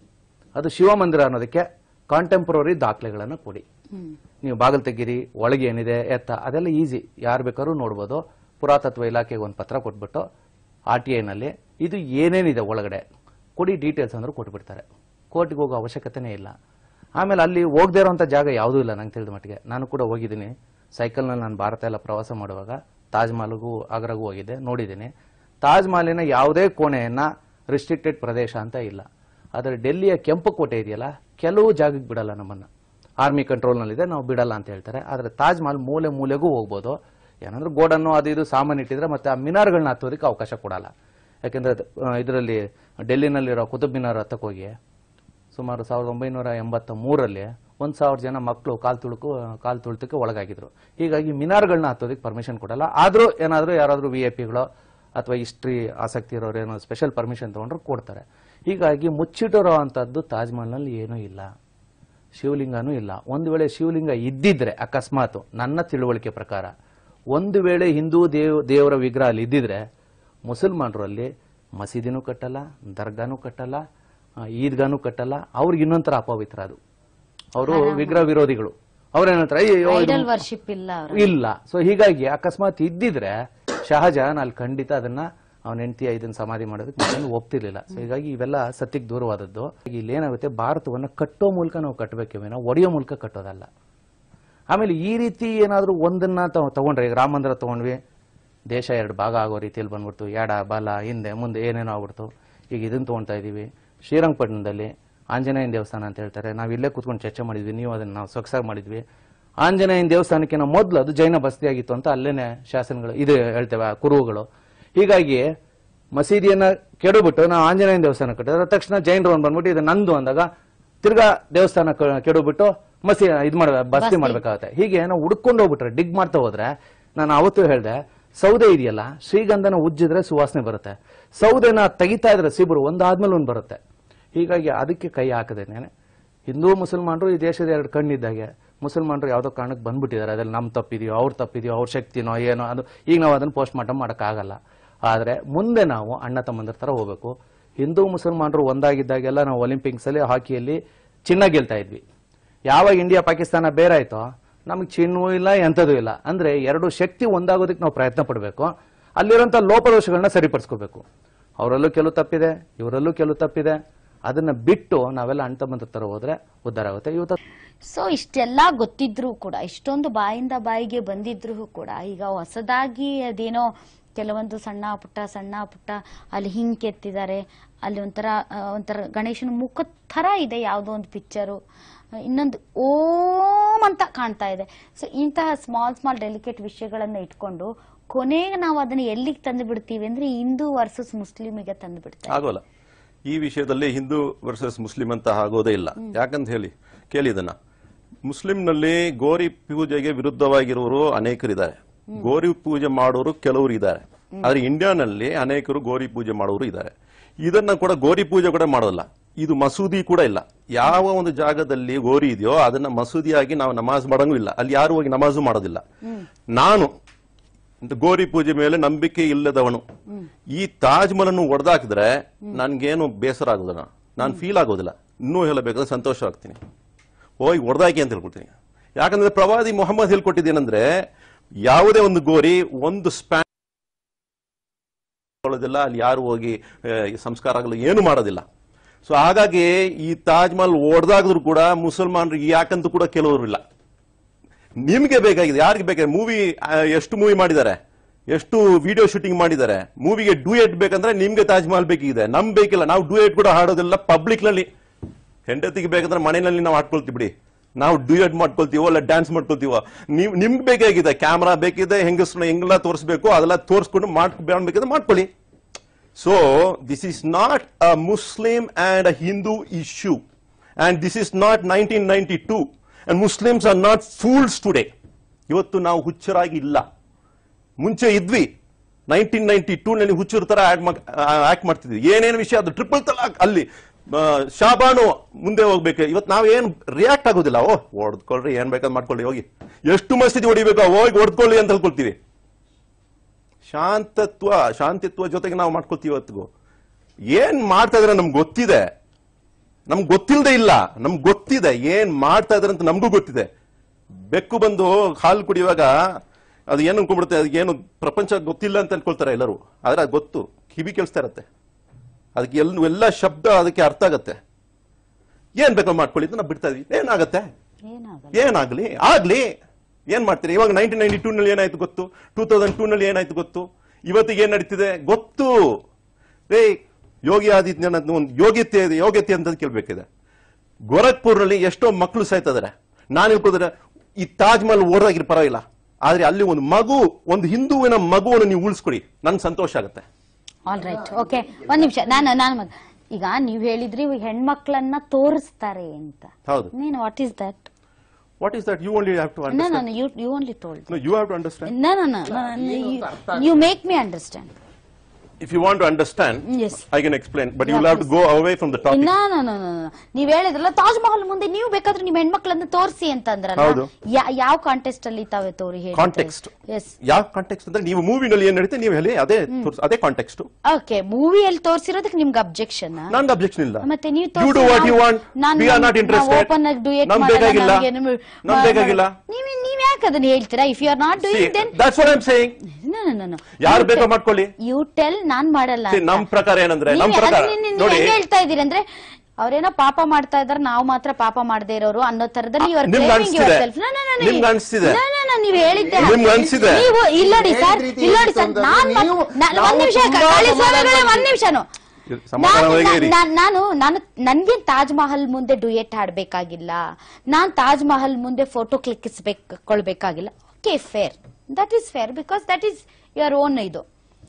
ಅದು ಶಿವ ಮಂದಿರ ಅನ್ನೋದಕ್ಕೆ ಕಾಂಟೆಂಪ್ರರಿ ದಾಖಲೆಗಳನ್ನು ಕೊಡಿ ನೀವು ಬಾಗಿಲು ತೆಗೀರಿ ಒಳಗೆ ಏನಿದೆ ಎತ್ತ ಅದೆಲ್ಲ ಈಸಿ ಯಾರು ಬೇಕಾದ್ರೂ ನೋಡ್ಬೋದು ಪುರಾತತ್ವ ಇಲಾಖೆಗೆ ಒಂದು ಪತ್ರ ಕೊಟ್ಬಿಟ್ಟು ಆರ್ ಟಿ ಐನಲ್ಲಿ ಇದು ಏನೇನಿದೆ ಒಳಗಡೆ ಕೊಡಿ ಡೀಟೇಲ್ಸ್ ಅಂದ್ರೂ ಕೊಟ್ಬಿಡ್ತಾರೆ ಕೋರ್ಟ್ಗೆ ಹೋಗೋ ಅವಶ್ಯಕತೆನೇ ಇಲ್ಲ ಆಮೇಲೆ ಅಲ್ಲಿ ಹೋಗದೇ ಇರೋಂಥ ಜಾಗ ಯಾವುದೂ ಇಲ್ಲ ನಂಗೆ ತಿಳಿದ ಮಟ್ಟಿಗೆ ನಾನು ಕೂಡ ಹೋಗಿದ್ದೀನಿ ಸೈಕಲ್ನಲ್ಲಿ ನಾನು ಭಾರತ ಎಲ್ಲ ಪ್ರವಾಸ ಮಾಡುವಾಗ ತಾಜ್ ಮಹಲ್ಗೂ ಆಗ್ರಾಗೂ ಹೋಗಿದ್ದೆ ನೋಡಿದ್ದೀನಿ ತಾಜ್ ಮಹಲಿನ ಯಾವುದೇ ಕೋಣೆಯನ್ನ ರಿಸ್ಟ್ರಿಕ್ಟೆಡ್ ಪ್ರದೇಶ ಅಂತ ಇಲ್ಲ ಆದರೆ ಡೆಲ್ಲಿಯ ಕೆಂಪು ಕೋಟೆ ಇದೆಯಲ್ಲ ಕೆಲವು ಜಾಗಕ್ಕೆ ಬಿಡಲ್ಲ ನಮ್ಮನ್ನ ಆರ್ಮಿ ಕಂಟ್ರೋಲ್ನಲ್ಲಿದೆ ನಾವು ಬಿಡಲ್ಲ ಅಂತ ಹೇಳ್ತಾರೆ ಆದರೆ ತಾಜ್ ಮಹಲ್ ಮೂಲೆ ಮೂಲೆಗೂ ಹೋಗ್ಬೋದು ಏನಂದ್ರೆ ಗೋಡನ್ನು ಅದು ಇದು ಸಾಮಾನು ಇಟ್ಟಿದ್ರೆ ಮತ್ತೆ ಆ ಮಿನಾರ್ಗಳನ್ನ ಹತ್ತೋದಕ್ಕೆ ಅವಕಾಶ ಕೊಡಲ್ಲ ಯಾಕೆಂದ್ರೆ ಇದರಲ್ಲಿ ಡೆಲ್ಲಿನಲ್ಲಿರೋ ಕುತುಬ್ ಮಿನಾರ್ ಹತ್ತಕ್ಕೆ ಹೋಗಿ ಸುಮಾರು ಸಾವಿರದ ಒಂಬೈನೂರ ಎಂಬತ್ತ ಮೂರರಲ್ಲಿ ಒಂದು ಸಾವಿರ ಜನ ಮಕ್ಕಳು ಕಾಲ್ ತುಳುಕು ಕಾಲ್ ತುಳಿತಕ್ಕೆ ಒಳಗಾಗಿದ್ರು ಹೀಗಾಗಿ ಮಿನಾರ್ಗಳನ್ನ ಹತ್ತೋದಕ್ಕೆ ಪರ್ಮಿಷನ್ ಕೊಡಲ್ಲ ಆದರೂ ಏನಾದರೂ ಯಾರಾದರೂ ವಿ ಐ ಪಿಗಳು ಅಥವಾ ಹಿಸ್ಟ್ರಿ ಆಸಕ್ತಿ ಇರೋರು ಏನೋ ಸ್ಪೆಷಲ್ ಪರ್ಮಿಷನ್ ತಗೊಂಡ್ರೆ ಕೊಡ್ತಾರೆ ಹೀಗಾಗಿ ಮುಚ್ಚಿಟ್ಟಿರೋ ಅಂಥದ್ದು ತಾಜ್ ಮಹಲ್ನಲ್ಲಿ ಏನೂ ಇಲ್ಲ ಶಿವಲಿಂಗನೂ ಇಲ್ಲ ಒಂದು ವೇಳೆ ಶಿವಲಿಂಗ ಇದ್ದಿದ್ರೆ ಅಕಸ್ಮಾತ್ ನನ್ನ ತಿಳುವಳಿಕೆ ಪ್ರಕಾರ ಒಂದು ವೇಳೆ ಹಿಂದೂ ದೇವ್ ದೇವರ ವಿಗ್ರಹ ಅಲ್ಲಿ ಇದ್ದಿದ್ರೆ ಮುಸಲ್ಮಾನರು ಅಲ್ಲಿ ಮಸೀದಿನೂ ಕಟ್ಟಲ್ಲ ದರ್ಗಾನೂ ಕಟ್ಟಲ್ಲ ಆ, ಈದ್ಗಾನೂ ಕಟ್ಟಲ್ಲ ಅವ್ರಿಗೆ ಇನ್ನೊಂಥರ ಅಪವಿತ್ರ ಅದು ಅವರು ವಿಗ್ರಹ ವಿರೋಧಿಗಳು ಅವ್ರೇನಂತಾರೆ ಅಯ್ಯೋ ಇದು ಐಡಲ್ ವರ್ಷಿಪ್ ಇಲ್ಲ ಅವ್ರ ಇಲ್ಲ ಸೊ ಹೀಗಾಗಿ ಅಕಸ್ಮಾತ್ ಇದ್ದಿದ್ರೆ ಶಹಜಹಾನ್ ಅಲ್ಲಿ ಖಂಡಿತ ಅದನ್ನ ಅವನ ಹೆಂಡತಿ ಇದನ್ನ ಸಮಾಧಿ ಮಾಡೋದಕ್ಕೆ ಮೊದಲು ಒಪ್ತಿರ್ಲಿಲ್ಲ ಸೊ ಹೀಗಾಗಿ ಇವೆಲ್ಲ ಸತ್ಯಕ್ಕೆ ದೂರವಾದದ್ದು ಇಲ್ಲಿ ಏನಾಗುತ್ತೆ ಭಾರತವನ್ನ ಕಟ್ಟೋ ಮೂಲಕ ನಾವು ಕಟ್ಟಬೇಕೆ ವಿನ ಒಡೆಯೋ ಮೂಲಕ ಕಟ್ಟೋದಲ್ಲ ಆಮೇಲೆ ಈ ರೀತಿ ಏನಾದರೂ ಒಂದನ್ನ ತಾವ್ ತಗೊಂಡ್ರೆ ಈಗ ರಾಮ ಮಂದಿರ ತಗೊಂಡ್ವಿ ದೇಶ ಎರಡು ಭಾಗ ಆಗೋ ರೀತಿಯಲ್ಲಿ ಬಂದ್ಬಿಡ್ತು ಎಡ ಬಲ ಹಿಂದೆ ಮುಂದೆ ಏನೇನೋ ಆಗ್ಬಿಡ್ತು ಈಗ ಇದನ್ನ ತಗೊಳ್ತಾ ಇದೀವಿ ಶ್ರೀರಂಗಪಟ್ಟಣದಲ್ಲಿ ಆಂಜನೇಯನ ದೇವಸ್ಥಾನ ಅಂತ ಹೇಳ್ತಾರೆ ನಾವು ಇಲ್ಲೇ ಕೂತ್ಕೊಂಡು ಚರ್ಚೆ ಮಾಡಿದ್ವಿ ನೀವು ಅದನ್ನ ನಾವು ಸೊಗಸಾಗಿ ಮಾಡಿದ್ವಿ ಆಂಜನೇಯನ ದೇವಸ್ಥಾನಕ್ಕಿಂತ ಮೊದಲು ಅದು ಜೈನ ಬಸ್ತಿ ಆಗಿತ್ತು ಅಂತ ಅಲ್ಲೇನೆ ಶಾಸನಗಳು ಇದು ಹೇಳ್ತೇವೆ ಆ ಕುರುಹುಗಳು ಹೀಗಾಗಿ ಮಸೀದಿಯನ್ನ ಕೆಡಬಿಟ್ಟು ನಾವು ಆಂಜನೇಯನ ದೇವಸ್ಥಾನ ಕಟ್ಟಿದ್ರೆ ಅದ ತಕ್ಷಣ ಜೈನರು ಒಂದು ಬಂದ್ಬಿಟ್ಟು ಇದು ನಂದು ಅಂದಾಗ ತಿರ್ಗಾ ದೇವಸ್ಥಾನ ಕ- ಕೆಡಬಿಟ್ಟು ಮಸಿ ಇದು ಮಾಡ ಬಸ್ತಿ ಮಾಡ್ಬೇಕಾಗತ್ತೆ ಹೀಗೆ ನಾವು ಹುಡ್ಕೊಂಡು ಹೋಗ್ಬಿಟ್ರೆ ಡಿಗ್ ಮಾಡ್ತಾ ಹೋದ್ರೆ ನಾನು ಅವತ್ತು ಹೇಳ್ದೆ ಸೌದೆ ಇದೆಯಲ್ಲ ಶ್ರೀಗಂಧನ ಉಜ್ಜಿದ್ರೆ ಸುವಾಸನೆ ಬರುತ್ತೆ ಸೌದೆನ ತೆಗಿತಾ ಇದ್ರೆ ಸಿಬರು ಒಂದಾದ್ಮೇಲೆ ಒಂದು ಬರುತ್ತೆ ಹೀಗಾಗಿ ಅದಕ್ಕೆ ಕೈ ಹಾಕದೇನೆ ಹಿಂದೂ ಮುಸಲ್ಮಾನರು ಈ ದೇಶದ ಎರಡು ಕಣ್ಣಿದ್ದಾಗೆ ಮುಸಲ್ಮಾನರು ಯಾವುದೋ ಕಾರಣಕ್ಕೆ ಬಂದ್ಬಿಟ್ಟಿದ್ದಾರೆ ಅದ್ರಲ್ಲಿ ನಮ್ಮ ತಪ್ಪಿದೆಯೋ ಅವ್ರ ತಪ್ಪಿದೆಯೋ ಅವ್ರ ಶಕ್ತಿನೋ ಏನೋ ಅದು ಈಗ ನಾವು ಅದನ್ನು ಪೋಸ್ಟ್ ಮಾರ್ಟಮ್ ಮಾಡೋಕ್ಕಾಗಲ್ಲ ಆದರೆ ಮುಂದೆ ನಾವು ಅಣ್ಣ ತಮ್ಮಂದ್ರ ಥರ ಹೋಗ್ಬೇಕು ಹಿಂದೂ ಮುಸಲ್ಮಾನರು ಒಂದಾಗಿದ್ದಾಗೆಲ್ಲ ನಾವು ಒಲಿಂಪಿಕ್ಸ್ ಅಲ್ಲಿ ಹಾಕಿಯಲ್ಲಿ ಚಿನ್ನ ಗೆಲ್ತಾ ಇದ್ವಿ ಯಾವಾಗ ಇಂಡಿಯಾ ಪಾಕಿಸ್ತಾನ ಬೇರಾಯ್ತೋ ನಮಗೆ ಚಿನ್ನವೂ ಇಲ್ಲ ಎಂಥದೂ ಇಲ್ಲ ಅಂದ್ರೆ ಎರಡು ಶಕ್ತಿ ಒಂದಾಗೋದಕ್ಕೆ ನಾವು ಪ್ರಯತ್ನ ಪಡಬೇಕು ಅಲ್ಲಿರೋಂಥ ಲೋಪದೋಷಗಳನ್ನ ಸರಿಪಡಿಸ್ಕೋಬೇಕು ಅವರಲ್ಲೂ ಕೆಲವು ತಪ್ಪಿದೆ ಇವರಲ್ಲೂ ಕೆಲವು ತಪ್ಪಿದೆ ಅದನ್ನ ಬಿಟ್ಟು ನಾವೆಲ್ಲ ಅಣ್ಣ ತಮ್ಮಂದ್ರ ಥರ ಹೋದ್ರೆ ಉದ್ಧಾರ ಆಗುತ್ತೆ ಇವತ್ತು ಸೊ ಇಷ್ಟೆಲ್ಲ ಗೊತ್ತಿದ್ರು ಕೂಡ ಇಷ್ಟೊಂದು ಬಾಯಿಂದ ಬಾಯಿಗೆ ಬಂದಿದ್ರು ಕೂಡ ಈಗ ಹೊಸದಾಗಿ ಅದೇನೋ ಕೆಲವೊಂದು ಸಣ್ಣ ಪುಟ್ಟ ಸಣ್ಣ ಪುಟ್ಟ ಅಲ್ಲಿ ಹಿಂಗ್ ಕೆತ್ತಿದ್ದಾರೆ ಅಲ್ಲಿ ಒಂಥರ ಆ, ಒಂಥರ ಗಣೇಶನ ಮುಖ ಥರ ಇದೆ ಯಾವುದೋ ಒಂದು ಪಿಕ್ಚರು ಇನ್ನೊಂದು ಓಂ ಅಂತ ಕಾಣ್ತಾ ಇದೆ ಸೊ ಇಂತಹ ಸ್ಮಾಲ್ ಸ್ಮಾಲ್ ಡೆಲಿಕೇಟ್ ವಿಷಯಗಳನ್ನ ಇಟ್ಕೊಂಡು ಕೊನೆಗೆ ನಾವು ಅದನ್ನ ಎಲ್ಲಿಗೆ ತಂದು ಬಿಡ್ತೀವಿ ಅಂದ್ರೆ ಹಿಂದೂ ವರ್ಸಸ್ ಮುಸ್ಲಿಮಿಗೆ ತಂದು ಬಿಡ್ತಾರೆ ಆಗೋಲ್ಲ ಈ ವಿಷಯದಲ್ಲಿ ಹಿಂದೂ ವರ್ಸಸ್ ಮುಸ್ಲಿಂ ಅಂತ ಆಗೋದೇ ಇಲ್ಲ ಯಾಕಂತ ಹೇಳಿ ಕೇಳಿ ಇದನ್ನ ಮುಸ್ಲಿಂನಲ್ಲಿ ಗೋರಿ ಪೂಜೆಗೆ ವಿರುದ್ಧವಾಗಿರುವವರು ಅನೇಕರಿದ್ದಾರೆ ಗೋರಿ ಪೂಜೆ ಮಾಡೋರು ಕೆಲವರು ಇದ್ದಾರೆ ಆದ್ರೆ ಇಂಡಿಯಾನಲ್ಲಿ ಅನೇಕರು ಗೋರಿ ಪೂಜೆ ಮಾಡೋರು ಇದ್ದಾರೆ ಇದನ್ನ ಕೂಡ ಗೋರಿ ಪೂಜೆ ಕೂಡ ಮಾಡೋಲ್ಲ ಇದು ಮಸೂದಿ ಕೂಡ ಇಲ್ಲ ಯಾವ ಒಂದು ಜಾಗದಲ್ಲಿ ಗೋರಿ ಇದೆಯೋ ಅದನ್ನ ಮಸೂದಿಯಾಗಿ ನಾವು ನಮಾಜ್ ಮಾಡಂಗೂ ಇಲ್ಲ ಅಲ್ಲಿ ಯಾರು ಹೋಗಿ ನಮಾಜು ಮಾಡೋದಿಲ್ಲ ನಾನು ಅಂತ ಗೋರಿ ಪೂಜೆ ಮೇಲೆ ನಂಬಿಕೆ ಇಲ್ಲದವನು ಈ ತಾಜ್ ಮಹಲ್ ಅನ್ನು ಹೊಡೆದಾಕಿದ್ರೆ ನನ್ಗೇನು ಬೇಸರ ಆಗೋದಿಲ್ಲ ನಾನು ಫೀಲ್ ಆಗೋದಿಲ್ಲ ಇನ್ನೂ ಹೇಳಬೇಕಾದ್ರೆ ಸಂತೋಷ ಆಗ್ತೀನಿ ಹೋಗಿ ಹೊಡೆದಾಕಿ ಅಂತ ಹೇಳ್ಕೊಡ್ತೀನಿ ಯಾಕಂದ್ರೆ ಪ್ರವಾದಿ ಮೊಹಮ್ಮದ್ ಹೇಳ್ಕೊಟ್ಟಿದ್ದೇನೆಂದ್ರೆ ಯಾವುದೇ ಒಂದು ಗೋರಿ ಒಂದು ಸ್ಪ್ಯಾನ್ ಮಾಡೋದಿಲ್ಲ ಅಲ್ಲಿ ಯಾರು ಹೋಗಿ ಆ, ಈ ಸಂಸ್ಕಾರಗಳು ಏನು ಮಾಡೋದಿಲ್ಲ ಸೊ ಹಾಗಾಗಿ ಈ ತಾಜ್ ಮಹಲ್ ಹೊಡೆದಾಗಿದ್ರು ಕೂಡ ಮುಸಲ್ಮಾನರಿಗೆ ಯಾಕಂತೂ ಕೂಡ ಕೆಲವರು ಇಲ್ಲ ನಿಮ್ಗೆ ಬೇಕಾಗಿದೆ ಯಾರಿಗೆ ಬೇಕಾಗಿದೆ ಮೂವಿ ಎಷ್ಟು ಮೂವಿ ಮಾಡಿದ್ದಾರೆ ಎಷ್ಟು ವಿಡಿಯೋ ಶೂಟಿಂಗ್ ಮಾಡಿದ್ದಾರೆ ಮೂವಿಗೆ ಡೂಯೆಟ್ ಬೇಕಂದ್ರೆ ನಿಮ್ಗೆ ತಾಜ್ ಮಹಲ್ ಬೇಕಿದೆ ನಮ್ ಬೇಕಿಲ್ಲ ನಾವು ಡೂಯೆಟ್ ಕೂಡ ಹಾಡೋದಿಲ್ಲ ಪಬ್ಲಿಕ್ ನಲ್ಲಿ ಹೆಂಡತಿಗೆ ಬೇಕಂದ್ರೆ ಮನೆಯಲ್ಲಿ ನಾವು ಹಾಡ್ಕೊಳ್ತೀವಿ ಬಿಡಿ ನಾವು ಡ್ಯೂಯೆಟ್ ಮಾಡ್ಕೊಳ್ತೀವೋ ಅಲ್ಲ ಡ್ಯಾನ್ಸ್ ಮಾಡ್ಕೊಳ್ತೀವೋ ನೀವು ನಿಮ್ಗೆ ಬೇಕಾಗಿದೆ ಕ್ಯಾಮ್ರಾ ಬೇಕಿದೆ ಹೆಂಗಸ್ರನ್ನ ಹೆಂಗೆಲ್ಲ ತೋರಿಸ್ಬೇಕು ಅದೆಲ್ಲ ತೋರಿಸ್ಕೊಂಡು ಮಾಡ್ಬೇಕಿದ್ರೆ ಮಾಡ್ಕೊಳ್ಳಿ so this is not a Muslim and a Hindu issue and this is not nineteen ninety two and Muslims are not fools today ಇವತ್ತು ನಾವು ಹುಚ್ಚರಾಗಿ ಇಲ್ಲ ಮುಂಚೆ ಇದ್ವಿ ನೈನ್ಟೀನ್ ನೈನ್ಟಿ ಟೂ ನಲ್ಲಿ ಹುಚ್ಚರ ತರ ಆಕ್ಟ್ ಮಾಡ್ತಿದ್ವಿ ಏನೇನು ವಿಷಯ ಅದು ಟ್ರಿಪಲ್ ತಲಾಕ್ ಅಲ್ಲಿ ಆ, ಶಾಬಾನು ಮುಂದೆ ಹೋಗ್ಬೇಕು ಇವತ್ತು ನಾವ್ ಏನ್ ರಿಯಾಕ್ಟ್ ಆಗೋದಿಲ್ಲ ಓ ಹೊಡೆದ್ಕೊಳ್ರಿ ಏನ್ ಬೇಕಾದ್ ಮಾಡ್ಕೊಳ್ಳಿ ಹೋಗಿ ಎಷ್ಟು ಮಸ್ತಿದ್ ಹೊಡಿಬೇಕು ಹೋಗಿ ಹೊಡೆದ್ಕೊಳ್ಳಿ ಅಂತ ಹೇಳ್ಕೊಳ್ತೀವಿ ಶಾಂತತ್ವ ಶಾಂತಿತ್ವ ಜೊತೆಗೆ ನಾವು ಮಾಡ್ಕೊಳ್ತೀವಿ ಇವತ್ತಿಗೂ ಏನ್ ಮಾಡ್ತಾ ಇದ್ರೆ ನಮ್ಗೆ ಗೊತ್ತಿದೆ ನಮ್ಗೆ ಗೊತ್ತಿಲ್ಲದೆ ಇಲ್ಲ ನಮ್ಗೆ ಗೊತ್ತಿದೆ ಏನ್ ಮಾಡ್ತಾ ಇದಾರೆ ಅಂತ ನಮಗೂ ಗೊತ್ತಿದೆ ಬೆಕ್ಕು ಬಂದು ಹಾಲು ಕುಡಿಯುವಾಗ ಅದು ಏನು ಅನ್ಕೊಂಡ್ಬಿಡುತ್ತೆ ಅದಕ್ಕೆ ಏನು ಪ್ರಪಂಚ ಗೊತ್ತಿಲ್ಲ ಅಂತ ಅನ್ಕೊಳ್ತಾರೆ ಎಲ್ಲರೂ ಆದ್ರೆ ಅದು ಗೊತ್ತು ಕಿವಿ ಕೇಳಿಸ್ತಾ ಇರತ್ತೆ ಅದಕ್ಕೆ ಎಲ್ಲ ಎಲ್ಲ ಶಬ್ದ ಅದಕ್ಕೆ ಅರ್ಥ ಆಗತ್ತೆ ಏನ್ ಬೇಕೋ ಮಾಡ್ಕೊಳ್ಳಿ ಅಂತ ನಾವು ಬಿಡ್ತಾ ಇದೀವಿ ಏನಾಗತ್ತೆ ಏನಾಗಲ್ಲ ಏನಾಗ್ಲಿ ಆಗ್ಲಿ ಏನ್ ಮಾಡ್ತೀರಿ ಇವಾಗ ನೈನ್ಟೀನ್ ನೈನ್ಟಿ ಟೂ ನಲ್ಲಿ ಏನಾಯ್ತು ಗೊತ್ತು ಟೂ ತೌಸಂಡ್ ಟೂ ನಲ್ಲಿ ಏನಾಯ್ತು ಗೊತ್ತು ಇವತ್ತಿಗೆ ಏನ್ ನಡೀತಿದೆ ಗೊತ್ತು ರೇ ಯೋಗಿ ಆದಿತ್ಯನಾಥ್ ಒಂದು ಯೋಗ್ಯತೆ ಇದೆ ಯೋಗ್ಯತೆ ಅಂತ ಕೇಳ್ಬೇಕಿದೆ ಗೋರಖ್ಪುರ್ನಲ್ಲಿ ಎಷ್ಟೋ ಮಕ್ಕಳು ಸಾಯ್ತಾ ಇದಾರೆ ನಾನು ಹೇಳ್ಕೋದ್ರೆ ಈ ತಾಜ್ ಮಹಲ್ ಓಡಾಗಿರ್ ಪರವಾಗಿಲ್ಲ ಆದ್ರೆ ಅಲ್ಲಿ ಒಂದು ಮಗು ಒಂದು ಹಿಂದೂವಿನ ಮಗುವನ್ನು ನೀವು ಉಳಿಸ್ಕೊಡಿ ನನ್ಗೆ ಸಂತೋಷ ಆಗುತ್ತೆ ಆಲ್ ರೈಟ್ ಓಕೆ ಒಂದ್ ನಿಮಿಷ ನಾನು ನಾನು ಮತ್- ಈಗ ನೀವ್ ಹೇಳಿದ್ರಿ ಇವಾಗ ಹೆಣ್ಮಕ್ಳನ್ನ ತೋರಿಸ್ತಾರೆ ಅಂತ ಹೌದು ನೀನು what is that what is that you only have to No, understand no, no, you, you only told. You have to understand No, no, no, no, no, you, you make me understand. If you want to understand Yes. I can explain but you Yeah, have to go away from the topic ನಾ ನಾ ನಾ ನಾ, ನಾ. ನೀವ್ ಹೇಳಿದ್ರಲ್ಲ ತಾಜ್ ಮಹಲ್ ಮುಂದೆ ನೀವು ಬೇಕಾದ್ರೆ ನಿಮ್ ಹೆಣ್ಮಕ್ಳನ್ನ ತೋರಿಸಿ ಅಂತ ಅಂದ್ರಲ್ಲ ಹೌದು. ಯಾ- ಯಾವ ಕಾಂಟೆಸ್ಟ್ ಅಲ್ಲಿ ತಾವೇ ತೋರಿ ಹೇಳಿ ಕಾಂಟೆಕ್ಸ್ಟ್ ಎಸ್ ಯಾವ ಕಾಂಟೆಕ್ಸ್ಟ್ ಅಂದ್ರೆ ನೀವು ಮೂವಿನಲ್ಲಿ ಏನ್ ನಡೀತೆ ನೀವು ಹೇಳಿ ಅದೇ ತೋರ್ಸ್- ಅದೇ ಕಾಂಟೆಕ್ಸ್ಟ್ ಓಕೆ ಮೂವಿಯಲ್ಲಿ ತೋರಿಸಿರೋದಕ್ಕೆ ನಿಮ್ಗೆ ಅಬ್ಜೆಕ್ಷನ್ ನನ್ಗೆ ಅಬ್ಜೆಕ್ಷನ್ ಇಲ್ಲ ಮತ್ತೆ ನೀವು you do what you want we are not interested open ಆಗಿ ಡುಯೆಟ್ ನಮ್ಗೆ ಬೇಕಾಗಿಲ್ಲ ನಮ್ಗೆ ಬೇಕಾಗಿಲ್ಲ ನೀವ್ ನೀವ್ ಯಾಕೆ ಅದನ್ನ ಹೇಳ್ತೀರಾ if you are not doing then that's what I am saying ಯಾರು ಬೇಕೋ ಮಾಡ್ಕೊಳ್ಳಿ ಯು ಟೆಲ್ ನಾನ್ ಮಾಡಲ್ಲ See, ಅಂತ. ನಮ್ ಪ್ರಕಾರ ಏನಂದ್ರೆ ನಮ್ ನೀವ್- ಪ್ರಕಾರ ಅದನ್ನ ನೀವ್ ನೋಡಿ ಹೆಂಗ್ ಹೇಳ್ತಾ ಇದೀರಿ ಅಂದ್ರೆ ಅವ್ರೇನೋ ಪಾಪ ಮಾಡ್ತಾ ಇದಾರೆ ನಾವು ಮಾತ್ರ ಪಾಪ ಮಾಡದೇ ಇರೋರು ಅನ್ನೋ ತರದಲ್ಲಿ ಇವ್ರ ನಿಮ್ಗ್ ಅನ್ಸ್ತಿದೆ. ನಿಮ್ಗ್ ಅನ್ಸ್ತಿದೆ. ನೀವ್ ಹೇಳಿದ್ದೆ ನಿಮ್ಗ್ ಅನ್ಸಿದೆ. ನೀವು ಇಲ್ಲೋಡಿ ಸರ್ ಏನ್ ರೀತಿ ಇಲ್ಲೋಡಿ ಸರ್ ಅಂತಂದ್ರೆ ನಾನ್ ಮತ್- ನೀವು- ನಾ- ನಾವು ಒಂದ್ ನಿಮಿಷ ತುಂಬಾ ಕಾಳಿ ಸ್ವಾಮಿಗಳೇ ಸಮಾಧಾನ ಒಂದ್ ನಿಮಿಷನು ಸಮಾಧಾನವಾಗಿ ಇರಿ. ನಾನು ನಾನು ನನ್ಗೆ ತಾಜ್ ಮಹಲ್ ಮುಂದೆ ಡುಯೆಟ್ ಹಾಡ್ಬೇಕಾಗಿಲ್ಲ ನಾನ್ ತಾಜ್ ಮಹಲ್ ಮುಂದೆ ಫೋಟೋ ಕ್ಲಿಕ್ಕಿಸ್ಬೇಕೊಳ್ಬೇಕಾಗಿಲ್ಲ okay fair that is fair because that is your own ಇದು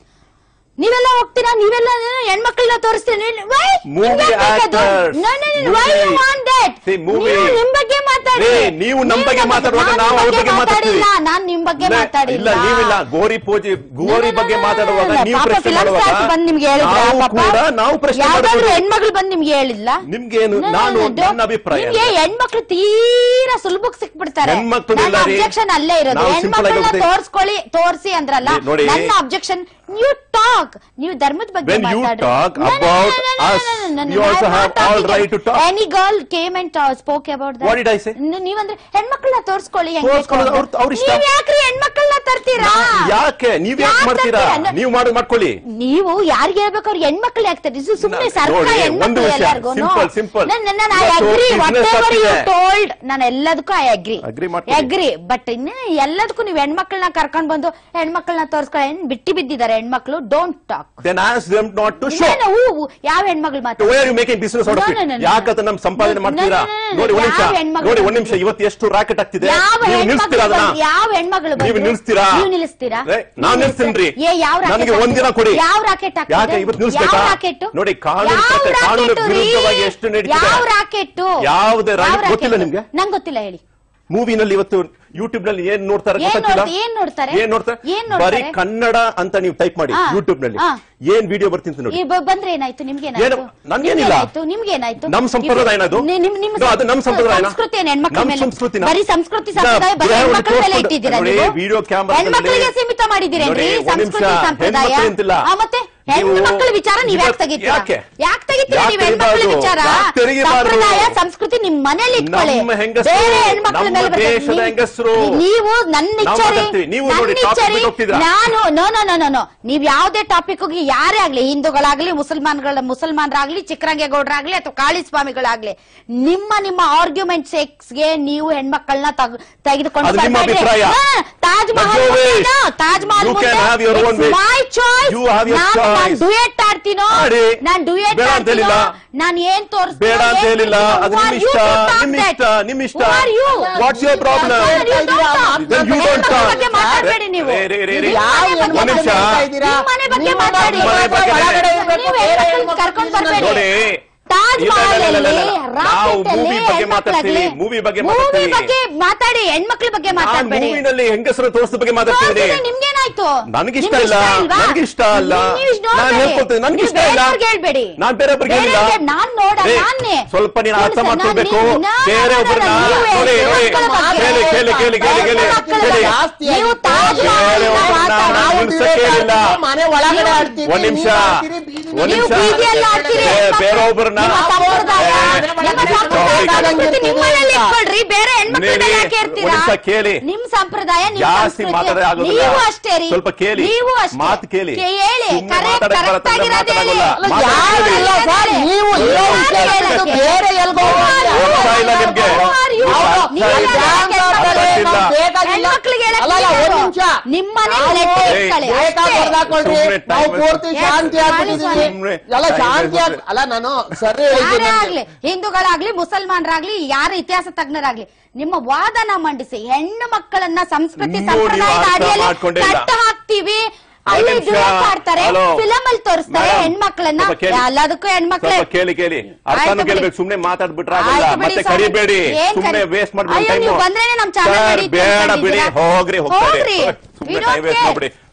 ನೀವೆಲ್ಲ ಹೋಗ್ತೀರಾ ನೀವೆಲ್ಲ ಹೆಣ್ಮಕ್ಳನ್ನ ತೋರಿಸ್ತೀರಾ Movie actors. Movie- See, movie- ನಿಮ್ ಬಗ್ಗೆ ಮಾತಾಡಿ ಏ, ನೀವು ನಮ್ ಬಗ್ಗೆ ಮಾತಾಡುವಾಗ ನಾವು ಅವ್ರ ಬಗ್ಗೆ ಮಾತಾಡ್ತೀವಿ. ನಾನ್ ನಿಮ್ ಬಗ್ಗೆ ಇಲ್ಲ, ಮಾತಾಡಿಲ್ಲ ಇಲ್ಲ ನೀವಿಲ್ಲ ಗೋರಿ ಪೂಜೆ ಗೋರಿ ಬಗ್ಗೆ ಮಾತಾಡುವಾಗ ನೀವು ಪಾಪ ಪ್ರಶ್ನೆ ಫಿಲಂ ಮಾಡುವಾಗ ಸ್ಟಾರ್ಸ್ ಬಂದ್ ನಿಮ್ಗೆ ಹೇಳಿದ್ರ ನಾವು ಪಾಪ ಕೂಡ ನಾವು ಪ್ರಶ್ನೆ ಯಾವ್ದಾದ್ರು ಮಾಡಬಹುದು ಹೆಣ್ಮಕ್ಳು ಬಂದ್ ನಿಮ್ಗೆ ಹೇಳಿಲ್ಲ ನಿಮ್ಗೇನು No, no, ನಾನು no, don't- ನನ್ನ ಅಭಿಪ್ರಾಯ ನಿಮ್ಗೆ ಅಲ್ಲ. ಹೆಣ್ಮಕ್ಳು ತೀರಾ ಸುಲಭಕ್ಕೆ ಸಿಕ್ಬಿಡ್ತಾರೆ ಹೆಣ್ಮಕ್ಳು ನನ್ನ ಇಲ್ಲ ರೀ. ಅಬ್ಜೆಕ್ಷನ್ ಅಲ್ಲೇ ಇರೋದು ನಾವು simple ಆಗಿ ಹೆಣ್ಮಕ್ಳನ್ನ ಹೋಗ್ತೀವಿ. ತೋರ್ಸ್ಕೊಳ್ಳಿ ತೋರ್ಸಿ ಅಂದ್ರಲ್ಲ ಏ, ನೋಡಿ. ನನ್ನ ಅಬ್ಜೆಕ್ಷನ್ ಯು ಟಾಕ್ ನೀವು ಧರ್ಮದ ಬಗ್ಗೆ When you ಮಾತಾಡಿ talk about us, you also have all right to talk. Any girl came and spoke about What did I say? ನೀವಂದ್ರೆ ಹೆಣ್ಮಕ್ಳನ್ನ ತೋರ್ಸ್ಕೊಳ್ಳಿ ಹೆಂಗ್ ಬೇಕು ತೋರ್ಸ್ಕೊಳ್ಳೋದು ಅಂತ. ಅವ್ರ್- ಅವ್ರ್ ಇಷ್ಟ. ನೀವ್ ಯಾಕ್ರಿ ಹೆಣ್ಮಕ್ಳನ್ನ ತರ್ತೀರಾ ಯಾಕೆ ನೀವ್ ಯಾಕೆ ಯಾಕ್ ಮಾಡ್ತೀರಾ ತರ್ತೀರಾ? ನೀವು ಮಾಡಿ ಮಾಡ್ಕೊಳ್ಳಿ ನೀವು ಯಾರಿಗೆ ಹೇಳ್ಬೇಕು ಅವ್ರು ಹೆಣ್ಮಕ್ಳು ಆಗ್ತಾರೆ ಇದು ಸುಮ್ಮನೆ ನಾ- ಸರ್ಕಾರ ನೋಡಿ, ಒಂದು ಹೆಣ್ಮಕ್ಳು ವಿಷಯ, ಎಲ್ಲರಿಗೂ simple, simple. ಐ ಇವತ್ತು agree what business ever you ಆಗ್ತಿದೆ. ಟೋಲ್ಡ್ ನಾನು ಎಲ್ಲದಕ್ಕೂ ಐ ಅಗ್ರಿ Agree ಮಾಡ್ಕೊಳ್ಳಿ. ಅಗ್ರಿ ಬಟ್ ಇನ್ನು ಎಲ್ಲದಕ್ಕೂ ನೀವು ಹೆಣ್ಮಕ್ಳನ್ನ ಕರ್ಕೊಂಡ್ ಬಂದು ಹೆಣ್ಮಕ್ಳನ್ನ ತೋರ್ಸ್ಕೊಳ್ಳಿ ಏನ್ ಬಿಟ್ಟಿ ಬಿದ್ದಿದ್ದಾರೆ ಹೆಣ್ಮಕ್ಳು don't talk then as them not to show ಯಾವ ಹೆಣ್ಮಕ್ಳು ವೈ ಮಾತಾಡ್ತಾರೆ are you making business out No, of no, no, it no, ಯಾಕಂತ ನಮ್ ಸಂಪಾದನೆ No, ಮಾಡ್ತೀರಾ no, no, no, no. ನೋಡಿ ಒಂದ್ ನಿಮಿಷ ಯಾವ ಹೆಣ್ಮಕ್ಳು ನೋಡಿ ಒಂದ್ ಬಂದ್ರು? ನಿಮಿಷ ಇವತ್ತು ಎಷ್ಟು ರಾಕೆಟ್ ಆಗ್ತಿದೆ ಯಾವ ನೀವು ಹೆಣ್ಮಕ್ಳು ನಿಲ್ಸ್ತೀರಾ ಅದನ್ನ ಬಂದ್ರು? ಯಾವ ಹೆಣ್ಮಕ್ಳು ನೀವು ಬಂದ್ರು? ನಿಲ್ಸ್ತೀರಾ ನೀವು ನಿಲ್ಲಿಸ್ತೀರಾ ಏ, ನಾನ್ ನೀವು ನಿಲ್ಸ್ತೀನ್ರಿ ಏ ಯಾವ ರಾಕೆಟ್ ನನಗೆ ಒಂದಿನ ಹಾಕ್ತೀರಾ? ಕೊಡಿ ಯಾವ ರಾಕೆಟ್ ಹಾಕ್ತಿದೆ? ಯಾಕೆ ಇವತ್ತು ನಿಲ್ಸ್ಬೇಕಾ ಯಾವ ರಾಕೆಟ್ ನೋಡಿ ಕಾನೂನು ಯಾವ ಪ್ರಕಾರ- ಕಾನೂನು ರಾಕೆಟ್ ರೀ? ವಿರುದ್ಧವಾಗಿ ಎಷ್ಟು ನಡೀತಿದೆ ಯಾವ ರಾಕೆಟ್ ಯಾವುದೇ ರಾಕೆಟ್ ಗೊತ್ತಿಲ್ಲ ನಿಮ್ಗೆ ನಂಗೆ ಗೊತ್ತಿಲ್ಲ ಹೇಳಿ ಮೂವಿನಲ್ಲಿ ಇವತ್ತು ಯೂಟ್ಯೂಬ್ ನಲ್ಲಿ ಏನ್ ನೋಡ್ತಾರೆ ಏನ್ ಗೊತ್ತಿಲ್ಲ ನೋಡ್ತಿ- ಏನ್ ನೋಡ್ತಾರೆ? ಏನ್ ನೋಡ್ತಾರೆ ಏನ್ ನೋಡ್ತಾರೆ? ಬರೀ ಕನ್ನಡ ಅಂತ ನೀವು ಟೈಪ್ ಮಾಡಿ ಆ, ಯೂಟ್ಯೂಬ್ ನಲ್ಲಿ ಆ. ಏನ್ ವಿಡಿಯೋ ಬರ್ತೀನಿ ನೋಡಿ ಈ ಬ- ಬಂದ್ರೆ ಏನಾಯ್ತು ನಿಮ್ಗೆ ಏನು? ನನ್ಗೇನಿಲ್ಲ. ನಿಮ್ಗೆ ಏನಾಯ್ತು ನಮ್ ಸಂಪ್ರದಾಯ ಏನದು? ನಿಮ್ಮ No, ಅದು ನಮ್ ಸಂಪ್ರದಾಯನ? ಸಂಸ್ಕೃತಿ ಏನು ಹೆಣ್ಮಕ್ಳ ನಮ್ ಮೇಲೆ ಸಂಸ್ಕೃತಿನ? ಬರೀ ಸಂಸ್ಕೃತಿ ಇಲ್ಲ, ಸಂಪ್ರದಾಯ ಬರೀ ಬೇರೆ ಒಂದು ಹೆಣ್ಮಕ್ಳ ಮೇಲೆ ತೋರ್ಸ್ಕೊಂಡು- ಇಟ್ಟಿದ್ದೀರಾ ನೋಡಿ, ನೀವು ವಿಡಿಯೋ ಕ್ಯಾಮರಾ ಹೆಣ್ಮಕ್ಳಿಗೆ ಸೀಮಿತ ಮಾಡಿದ್ದೀರೇನ್ರಿ ನೋಡಿ, ಒಂದ್ ನಿಮಿಷ, ಸಂಸ್ಕೃತಿ ಸಂಪ್ರದಾಯ ಹೆಣ್ಮಕ್ಳು ಅಂತಿಲ್ಲ. ಆ, ಮತ್ತೆ ನೀವು ಹೆಣ್ಣು ಮಕ್ಕಳ ವಿಚಾರ ನೀವ್ ಯಾಕೆ ಇವತ್ತು- ತೆಗಿತೀರಾ ಯಾಕೆ? ಯಾಕೆ ತೆಗಿತೀರಾ ಯಾಕೆ ನೀವು ಹೆಣ್ಮಕ್ಳ ತೆಗಿಬಾರ್ದು? ವಿಚಾರ ಯಾಕೆ ತೆಗಿಬಾರ್ದು? ಸಂಪ್ರದಾಯ ಸಂಸ್ಕೃತಿ ನಿಮ್ ಮನೇಲಿ ಇಟ್ಕೊಳ್ಳಿ ನಮ್ಮ ಹೆಂಗಸ್ರು, ಬೇರೆ ಹೆಣ್ಮಕ್ಳ ನಮ್ಮ ಮೇಲೆ ಬರ್ತದೆ. ದೇಶದ ನೀವು- ಹೆಂಗಸ್ರು. ನೀವು ನನ್ನ ನಾವು ಇಚ್ಛರಿ ಮಾತಾಡ್ತೀವಿ. ನೀವು ನನ್ನ ನೋಡಿ, topic ಇಚ್ಛರಿ ಬಿಟ್ಟು ಹೋಗ್ತಿದ್ದೀರಾ? ನಾನು no no no no no ನೀವ್ ಯಾವ್ದೇ ಟಾಪಿಕ್ ಹೋಗಿ ಯಾರೇ ಆಗ್ಲಿ ಹಿಂದೂಗಳಾಗ್ಲಿ ಮುಸಲ್ಮಾನ್ಗಳ ಮುಸಲ್ಮಾನರಾಗ್ಲಿ ಚಿಕ್ಕರಂಗೇಗೌಡರಾಗ್ಲಿ ಅಥವಾ ಕಾಳಿ ಸ್ವಾಮಿಗಳಾಗ್ಲಿ ನಿಮ್ಮ ನಿಮ್ಮ ಆರ್ಗ್ಯುಮೆಂಟ್ ಗೆ ನೀವು ಹೆಣ್ಮಕ್ಳನ್ನ ತೆಗೆದುಕೊಂಡು ಅದು ನಿಮ್ಮ ಬರ್ಬೇಡ್ರಿ. ಅಭಿಪ್ರಾಯ. ಹಾ, Taj But Mahal you wish. ಮುಂದೆ, Taj Mahal You can have your own way. My choice You have your ನಾನು ನಾನು choice. ಡುಯೆಟ್ ಆಡ್ತೀನೋ ಮಾಡಿ. ನಾನು ಡುಯೆಟ್ ಬೇಡ ಅಂತ ಆಡ್ತೀನೋ ಹೇಳಿಲ್ಲ. ನಾನು ಏನ್ ತೋರಿಸ್ತೀನೋ ಬೇಡ ಅಂತ ಏನ್ ಹೇಳಿಲ್ಲ ಮಾಡ್ತೀನೋ, ಅದು who ನಿಮ್ are you ಇಷ್ಟ to talk ನಿಮ್ that? ಇಷ್ಟ ನಿಮ್ ಇಷ್ಟ Who are you? What's your problem You don't talk. Then you don't ಹೆಣ್ಮಕ್ಳ talk. ಬಗ್ಗೆ ಮಾತಾಡ್ಬೇಡಿ ನೀವು ರೇ, ರೇ, ರೇ, ರೇ. ನಿಮ್ಮ ಯಾವ ಮನೆ ಬಗ್ಗೆ ಒಂದ್ ನಿಮಿಷ. ಮಾತಾಡಿ. ನಿಮ್ಮ ಮನೆ ಬಗ್ಗೆ ನಿಮ್ಮ ಮಾತಾಡಿ ಮನೆ ಬಗ್ಗೆ ಒಳಗಡೆ ಇರ್ಬೇಕು, ನೀವು ಬೇರೆ ಹೆಣ್ಮಕ್ಳನ್ನ ಹೆಣ್ಮಕ್ಳು ಕರ್ಕೊಂಡು ಇಲ್ಲ. ಬರ್ಬೇಡಿ ನೋಡಿ ತಾಜ್ ಇಲ್ಲ, ಇಲ್ಲ, ಇಲ್ಲ, ಇಲ್ಲ, ಮಹಲ್ ಇಲ್ಲ. ನಾವು movie ಬಗ್ಗೆ ಮಾತಾಡ್ತೀವಿ, movie ಬಗ್ಗೆ ಮಾತಾಡ್ತೀವಿ. ಬಗ್ಗೆ ಮಾತಾಡಿ ಹೆಣ್ಮಕ್ಳ ಬಗ್ಗೆ ನಾನ್ ಮಾತಾಡ್ಬೇಡಿ ಮೂವಿನಲ್ಲಿ ಹೆಂಗಸರ ತೋರಿಸಿದ ಬಗ್ಗೆ ಮಾತಾಡ್ತೀನಿ ತೋರ್ಸಿದ್ರೆ ನಿಮ್ಗೇನಾಯ್ತು ನನಗಿಷ್ಟ ನಿಮ್ಗೆ ಇಲ್ಲ ಇಲ್ವಾ? ನನಗೆ ಇಷ್ಟ ಅಲ್ಲ ನೀವು ಇಷ್ಟ ನಾನು ನೋಡ್ಬೇಡಿ. ಹೇಳ್ಕೊಳ್ತೇನೆ ನನಗೆ ನೀವು ಇಷ್ಟ ಇಲ್ಲ ಬೇರೆಯವ್ರಿಗೆ ಹೇಳ್ಬೇಡಿ ನಾನ್ ಬೇರೆಯವ್ರಿಗೆ ಹೇಳಿಲ್ಲ ಬೇರೆಯವ್ರಿಗೆ ನಾನ್ ನೋಡ ಏ, ನಾನೇ ಸ್ವಲ್ಪ ನೀನು ಅರ್ಥ ನಾನು ಮಾಡ್ಕೊಳ್ಬೇಕು ನಾನು- ನಾನು- ಬೇರೆ ಒಬ್ಬರನ್ನ ನೀವು ನೋಡಿ ಹೆಣ್ಣು ನೋಡಿ ಮಕ್ಕಳ ಬಗ್ಗೆ- ಕೇಳಿ ಕೇಳಿ ಕೇಳಿ ಕೇಳಿ ಕೇಳಿ ಹೆಣ್ಣು ಮಕ್ಕಳ ಕೇಳಿ ಬಗ್ಗೆ ಜಾಸ್ತಿ ನೀವು ಆಗಿತ್ತು. ತಾಜ್ ಮಹಲ್ ಬೇರೆ ಒಬ್ಬರನ್ನ ಮಾತಾಡಿ. ನಾವು ನಾವು ನಿಲ್ಸಕ್ಕೆ ಡಿಬೇಟ್ ಹೇಳಿಲ್ಲ. ಆಡ್ತೀವಿ, ಮನೆ ಒಳಗಡೆ ಆಡ್ತೀವಿ ಒಂದ್ ನಿಮಿಷ ನೀವು ಆಡ್ತೀರಿ, ಬೀದಿನಲ್ಲಿ ಒಂದ್ ನೀವು ನಿಮಿಷ ಬೀದಿಯಲ್ಲಿ ಆಡ್ತೀರಿ ಬೇ- ಹೆಣ್ಮಕ್ಳು. ಬೇರೊಬ್ಬರನ್ನ ನಿಮ್ಮ ಸಂಪ್ರದಾಯ ಏ, ನಿಮ್ಮ ನೀವು ಸಂಪ್ರದಾಯ topic ಸಂಸ್ಕೃತಿ ನಿಮ್ಮ ಮನೇಲಿ ಇಟ್ಕೊಳ್ರಿ ಬೇರೆ ಹೆಣ್ಮಕ್ಳ ನೀವೇ ಮೇಲೆ ಯಾಕೆ ಇರ್ತೀರಾ ಒಂದ್ ನಿಮಿಷ ಕೇಳಿ. ನಿಮ್ ಸಂಪ್ರದಾಯ ನಿಮ್ ಜಾಸ್ತಿ ಸಂಸ್ಕೃತಿ. ಮಾತಾಡೋದೇ ಆಗೋದಿಲ್ಲ. ನೀವು ಅಷ್ಟೇ ರೀ ಸ್ವಲ್ಪ ಕೇಳಿ. ನೀವು ಅಷ್ಟೇ ಮಾತು ಕೇಳಿ. ಕೇ- ಹೇಳಿ ಸುಮ್ನೆ ಕರೆಕ್ಟ್ ಮಾತಾಡಕ್ ಕರೆಕ್ಟ್ ಬರತ್ತೆ ಅಂದ್ರೆ ಆಗಿರೋದು ಹೇಳಿ ಮಾತಾಡೋಲ್ಲ. ಅಲ್ಲ, ಯಾರು ಇಲ್ಲ ಸರ್, ನೀವು ಇರೋ ವಿಷಯ ಬಿಟ್ಟು ಬೇರೆ ಎಲ್ಗೋ ಹೋಗ್ತೀರಾ? ಅರ್ಥ ಇಲ್ಲ ನಿಮ್ಗೆ. ಹೌದು. ನೀವು ನೀವು ಡ್ಯಾನ್ಸ್ ಆಡ್ತಾರೆ, ಅರ್ಥ ಇಲ್ಲ. ನಾವು ಬೇಕಾಗಿಲ್ಲ. ಹೆಣ್ಮಕ್ಳಿಗೆ ಹೇಳಕ್ ಅಲ್ಲ, ಅಲ್ಲ, ಒಂದ್ ನಿಮಿಷ. ನಿಮ್ಮನೆ ನಾವು ಲೆಟ್ರ್ ಏಯ್, ಇಟ್ಕೊಳ್ಳಿ ಬೇಕಾ ಅಷ್ಟೇ. ಹೊಡ್ದಾಕೊಳ್ರಿ. ಸುಮ್ನೆ time ನಾವು waste. ಪೂರ್ತಿ Yes, ಶಾಂತಿ ಮಾಡಿ ಆಗ್ಬಿಟ್ಟಿದೀವಿ ಸುಮ್ನೆ ಎಲ್ಲ time ಶಾಂತಿ waste. ಆಗ್- ಅಲ್ಲ ನಾನು ಸರಿ ಯಾರೇ ಹೇಳಿದ್ದೀನಿ ಆಗ್ಲಿ ಹಿಂದೂಗಳಾಗ್ಲಿ ಮುಸಲ್ಮಾನರಾಗ್ಲಿ ಯಾರ ಇತಿಹಾಸ ತಜ್ಞರಾಗ್ಲಿ ನಿಮ್ಮ ವಾದನ ಮಂಡಿಸಿ ಹೆಣ್ಣು ಮಕ್ಕಳನ್ನ ಸಂಸ್ಕೃತಿ ಇನ್ನೂ ನೀವು ಸಂಪ್ರದಾಯದ ಅರ್ಥ ಅಡಿಯಲ್ಲಿ ಮಾಡ್ಕೊಂಡಿಲ್ಲ. ಕಟ್ಟು ಹಾಕ್ತಿವಿ ಅಲ್ಲಿ ನಿಮಿಷ. ದುಡ್ಡು ಆಡ್ತಾರೆ ಹಲೋ. ಫಿಲಮ್ ಅಲ್ಲಿ ತೋರಿಸ್ತಾರೆ ಮೇಡಮ್, ಹೆಣ್ಮಕ್ಳನ್ನ ಸ್ವಲ್ಪ ಕೇಳಿ. ಎಲ್ಲದಕ್ಕೂ ಹೆಣ್ಮಕ್ಳೇ ಸ್ವಲ್ಪ ಕೇಳಿ ಕೇಳಿ ಅರ್ಥನೂ ಆಯ್ತು ಬಿಡಿ. ಕೇಳ್ಬೇಕು ಸುಮ್ನೆ ಮಾತಾಡ್ಬಿಟ್ರೆ ಆಗಲ್ಲ ಆಯ್ತು ಬಿಡಿ ಮತ್ತೆ ಸ್ವಾಮಿ. ಕರಿಬೇಡಿ ಏನ್ ಸುಮ್ನೆ ಕರಿ- ವೇಸ್ಟ್ ಮಾಡ್ಬಿಡಿ ಅಯ್ಯೋ, ಟೈಮ್ ನೀವು ಬಂದ್ರೇನೆ ನಮ್ ಚಾನಲ್ ನಡೀತು ಬೇಡ ಬಿಡಿ ಅನ್ಕೊಂಡಿದ್ದೀರಾ? ಹೋಗ್ರಿ ಹೋಗ್ತಾರೆ ಹೋಗ್ರಿ. ಸುಮ್ನೆ We time don't waste care. ಮಾಡ್ಬಿಡಿ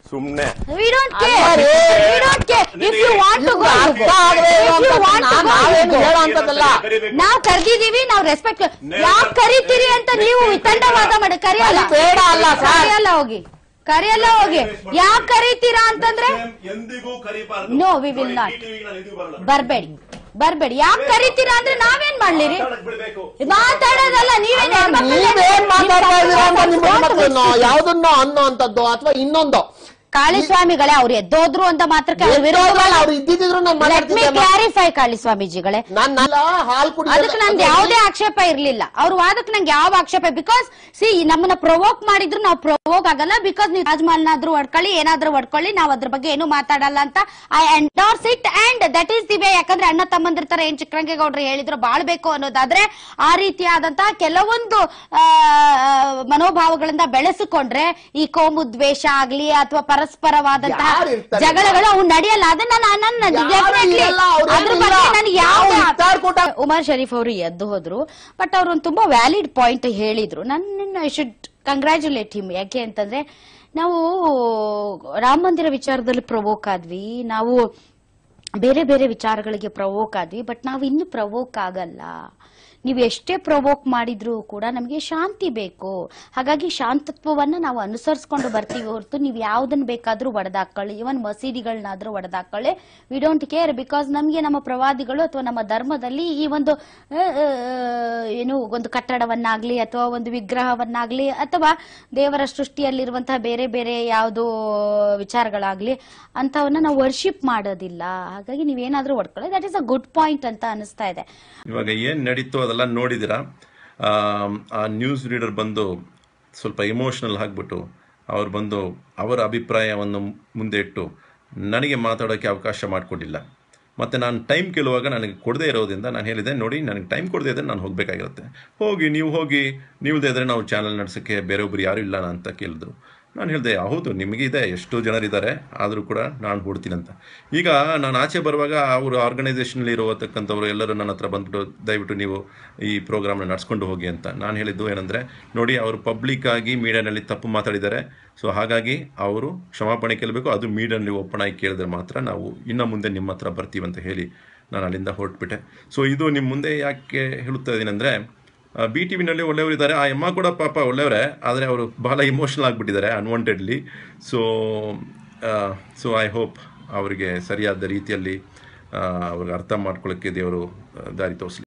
ಸುಮ್ನೆ We don't care. ಅಲ್ಲ ರೀ. We don't care. If you want to go, ಅರ್ಥ go. ಆಗದೆ If you ಇರುವಂತದ್ದನ್ನ want to go, ನಾವೇನು go. ಹೇಳೋ ಅಂತದ್ದಲ್ಲ. ನಾವ್ ಕರ್ದಿದೀವಿ ನಾವ್ ರೆಸ್ಪೆಕ್ಟ್ ಯಾಕೆ ಕರಿತೀರಿ ಅಂತ ನೀವು ವಿತಂಡವಾದ ಮಾಡಿ ಕರಿಯಲ್ಲ ಬೇಡ ಅಲ್ಲ ಸರ್. ಕರಿಯಲ್ಲ ಹೋಗಿ ಕರಿಯಲ್ಲ ಹೋಗಿ ಯಾಕೆ ಕರೀತೀರಾ ಅಂತಂದ್ರೆ ಎಂದಿಗೂ ಕರಿಬಾರ್ದು No, we will not. ಬರ್ಬೇಡಿ ಬರ್ಬೇಡಿ ಯಾಕೆ ಕರಿತೀರಾ ಅಂದ್ರೆ ನಾವೇನ್ ಮಾಡ್ಲಿರಿ ಮಾತಾಡೋದಲ್ಲ ನೀವೇನ್ ಹೆಣ್ಮಕ್ಳನ್ನ- ನೀವೇನ್ ಮಾತಾಡ್ತಾ ಇದೀರಾ ಅಂತ ನಿಮ್ ನಿಮ್ಮ ಮಕ್ಕಳನ್ನು ಯಾವ್ದನ್ನೋ ಅನ್ನೋ ಅಂತದ್ದು ಅಥವಾ ಇನ್ನೊಂದು ಕಾಳಿಸ್ವಾಮಿಗಳೇ ಅವ್ರು ಎದ್ದೋದ್ರು ಅಂತ ಮಾತ್ರಕ್ಕೆ ಅವ್ರ ವಿರೋಧ ಅವ್ರು ಇದ್ದಿದ್ರು ನಾನು ಲೆಟ್ ಮಿ ಮಾತಾಡ್ತಿದ್ದೆ ಕ್ಲಾರಿಫೈ ಕಾಳಿ ಸ್ವಾಮೀಜಿಗಳೇ ನಾನ್ ನಲ್ಲ ಹಾಲು ಕುಡಿ ಅದಕ್ಕೆ ನಂಗೆ ಯಾವುದೇ ಆಕ್ಷೇಪ ಇರ್ಲಿಲ್ಲ ಅವ್ರ ವಾದಕ್ಕೆ ನಂಗೆ ಯಾವ ಆಕ್ಷೇಪ ಬಿಕಾಸ್ ಸಿ ನಮ್ಮನ್ನ ಪ್ರವೋಕ್ ಮಾಡಿದ್ರು ನಾವು ಪ್ರವೋಕ್ ಆಗಲ್ಲ ಬಿಕಾಸ್ ನೀವು ತಾಜ್ಮಹಲ್ನಾದ್ರೂ ಹೊಡ್ಕೊಳ್ಳಿ ಏನಾದ್ರೂ ಹೊಡ್ಕೊಳ್ಳಿ ನಾವು ಅದ್ರ ಬಗ್ಗೆ ಏನು ಮಾತಾಡಲ್ಲ ಅಂತ I endorse it and that is the way ಯಾಕಂದ್ರೆ ಅಣ್ಣ ತಮ್ಮಂದಿರ ತರ ಏನ್ ಚಿಕ್ಕರಂಗೇಗೌಡರು ಹೇಳಿದ್ರು ಬಾಳ್ಬೇಕು ಅನ್ನೋದಾದ್ರೆ ಆ ರೀತಿಯಾದಂತಹ ಕೆಲವೊಂದು ಆ, ಮನೋಭಾವಗಳಿಂದ ಬೆಳೆಸಿಕೊಂಡ್ರೆ ಈ ಕೋಮು ದ್ವೇಷ ಆಗ್ಲಿ ಅಥವಾ ಪರಸ್ಪರವಾದಂತಹ ಯಾರು ಇರ್ತಾರೆ? ಜಗಳಗಳು ಅವು ನಡೆಯಲ್ಲ ಅದನ್ನ ನಾನು ನನ್ನ ಯಾರು definitely ಇರಲ್ಲ, ಅವ್ರು ಅದ್ರ ಏನು ಬಗ್ಗೆ ಇಲ್ಲ. ನನಗೆ ನಾವು ಯಾವ ಇಫ್ತಾರ್ ಕೂಟ ಉಮರ್ ಶರೀಫ್ ಅವರು ಎದ್ದು ಹೋದ್ರು ಬಟ್ ಅವ್ರು ಒಂದು ತುಂಬಾ ವ್ಯಾಲಿಡ್ ಪಾಯಿಂಟ್ ಹೇಳಿದ್ರು ನನ್ನ ಐ ಶುಡ್ ಕಂಗ್ರ್ಯಾಚುಲೇಟ್ ಹಿಮ್ ಯಾಕೆ ಅಂತಂದ್ರೆ ನಾವು ರಾಮ ಮಂದಿರ ವಿಚಾರದಲ್ಲಿ ಪ್ರವೋಕ್ ಆದ್ವಿ ನಾವು ಬೇರೆ ಬೇರೆ ವಿಚಾರಗಳಿಗೆ ಪ್ರವೋಕ್ ಆದ್ವಿ ಬಟ್ ನಾವು ಇನ್ನು ಪ್ರವೋಕ್ ಆಗಲ್ಲ ನೀವು ಎಷ್ಟೇ ಪ್ರವೋಕ್ ಮಾಡಿದ್ರು ಕೂಡ ನಮಗೆ ಶಾಂತಿ ಬೇಕು ಹಾಗಾಗಿ ಶಾಂತತ್ವವನ್ನ ನಾವು ಅನುಸರಿಸ್ಕೊಂಡು ಬರ್ತೀವಿ ಹೊರತು ನೀವು ಯಾವ್ದನ್ನ ಬೇಕಾದ್ರೂ ಒಡೆದಾಕೊಳ್ಳಿ ಇವನ್ ಮಸೀದಿಗಳನ್ನಾದ್ರೂ ಒಡೆದಾಕೊಳ್ಳಿ ವಿ ಡೋಂಟ್ ಕೇರ್ ಬಿಕಾಸ್ ನಮಗೆ ನಮ್ಮ ಪ್ರವಾದಿಗಳು ಅಥವಾ ನಮ್ಮ ಧರ್ಮದಲ್ಲಿ ಈ ಒಂದು ಆ, ಆ, ಏನು ಒಂದು ಕಟ್ಟಡವನ್ನಾಗ್ಲಿ ಅಥವಾ ಒಂದು ವಿಗ್ರಹವನ್ನಾಗ್ಲಿ ಅಥವಾ ದೇವರ ಸೃಷ್ಟಿಯಲ್ಲಿರುವಂತಹ ಬೇರೆ ಬೇರೆ ಯಾವುದು ವಿಚಾರಗಳಾಗ್ಲಿ ಅಂತವನ್ನ ನಾವು ವರ್ಷಿಪ್ ಮಾಡೋದಿಲ್ಲ ಹಾಗಾಗಿ ನೀವೇನಾದ್ರೂ ಹೊಡ್ಕೊಳ್ಳಿ that is a good point ಅಂತ ಅನಿಸ್ತಾ ಇದೆ ಇವಾಗ ಏನ್ ನಡೀತು ಅದೆಲ್ಲ ನೋಡಿದಿರಾ ಆಮ್, ಆ ನ್ಯೂಸ್ ರೀಡರ್ ಬಂದು ಸ್ವಲ್ಪ ಇಮೋಷನಲ್ ಆಗ್ಬಿಟ್ಟು ಅವ್ರು ಬಂದು ಅವರ ಅಭಿಪ್ರಾಯವನ್ನು ಮುಂದೆ ಇಟ್ಟು ನನಗೆ ಮಾತಾಡೋಕ್ಕೆ ಅವಕಾಶ ಮಾಡಿಕೊಟ್ಟಿಲ್ಲ ಮತ್ತು ನಾನು ಟೈಮ್ ಕೇಳುವಾಗ ನನಗೆ ಕೊಡದೇ ಇರೋದ್ರಿಂದ ನಾನು ಹೇಳಿದೆ ನೋಡಿ ನನಗೆ ಟೈಮ್ ಕೊಡದೇ ಇದ್ದರೆ ನಾನು ಹೋಗಬೇಕಾಗಿರುತ್ತೆ ಹೋಗಿ ನೀವು ಹೋಗಿ ನೀವದೇ ಇದ್ದರೆ ನಾವು ಚಾನಲ್ ನಡೆಸೋಕ್ಕೆ ಬೇರೊಬ್ಬರು ಯಾರೂ ಇಲ್ಲ ಅಂತ ಕೇಳಿದ್ರು ನಾನು ಹೇಳಿದೆ ಹೌದು ನಿಮಗೆ ಇದೆ ಎಷ್ಟು ಜನರಿದ್ದಾರೆ ಆದರೂ ಕೂಡ ನಾನು ಹುಡ್ತೀನಿ ಅಂತ ಈಗ ನಾನು ಆಚೆ ಬರುವಾಗ ಅವರು ಆರ್ಗನೈಸೇಷನಲ್ಲಿ ಇರತಕ್ಕಂಥವ್ರು ಎಲ್ಲರೂ ನನ್ನ ಹತ್ರ ಬಂದ್ಬಿಟ್ಟು ದಯವಿಟ್ಟು ನೀವು ಈ ಪ್ರೋಗ್ರಾಮ್ನ ನಡ್ಸ್ಕೊಂಡು ಹೋಗಿ ಅಂತ ನಾನು ಹೇಳಿದ್ದು ಏನಂದರೆ ನೋಡಿ ಅವರು ಪಬ್ಲಿಕ್ ಆಗಿ ಮೀಡಿಯಾನಲ್ಲಿ ತಪ್ಪು ಮಾತಾಡಿದ್ದಾರೆ ಸೊ ಹಾಗಾಗಿ ಅವರು ಕ್ಷಮಾಪಣೆ ಕೇಳಬೇಕು ಅದು ಮೀಡಿಯಾನಲ್ಲಿ ಓಪನ್ ಆಗಿ ಕೇಳಿದ್ರೆ ಮಾತ್ರ ನಾವು ಇನ್ನು ಮುಂದೆ ನಿಮ್ಮ ಹತ್ರ ಬರ್ತೀವಿ ಅಂತ ಹೇಳಿ ನಾನು ಅಲ್ಲಿಂದ ಹೊರಟ್ಬಿಟ್ಟೆ ಸೊ ಇದು ನಿಮ್ಮ ಮುಂದೆ ಯಾಕೆ ಹೇಳುತ್ತಾ ಇದ್ದೀನಿ ಅಂದರೆ ಬಿ ಟಿ ವಿನಲ್ಲಿ ಒಳ್ಳೆಯವರಿದ್ದಾರೆ ಆ ಅಮ್ಮ ಕೂಡ ಪಾಪ ಒಳ್ಳೆಯವರೇ ಆದರೆ ಅವರು ಬಹಳ ಇಮೋಷನಲ್ ಆಗಿಬಿಟ್ಟಿದ್ದಾರೆ unwantedly so so I hope ಅವರಿಗೆ ಸರಿಯಾದ ರೀತಿಯಲ್ಲಿ ಆ, ಅವ್ರಿಗೆ ಅರ್ಥ ಮಾಡ್ಕೊಳ್ಳೋಕ್ಕೆ ದೇವರು ಆ, ದಾರಿ ತೋರಿಸಲಿ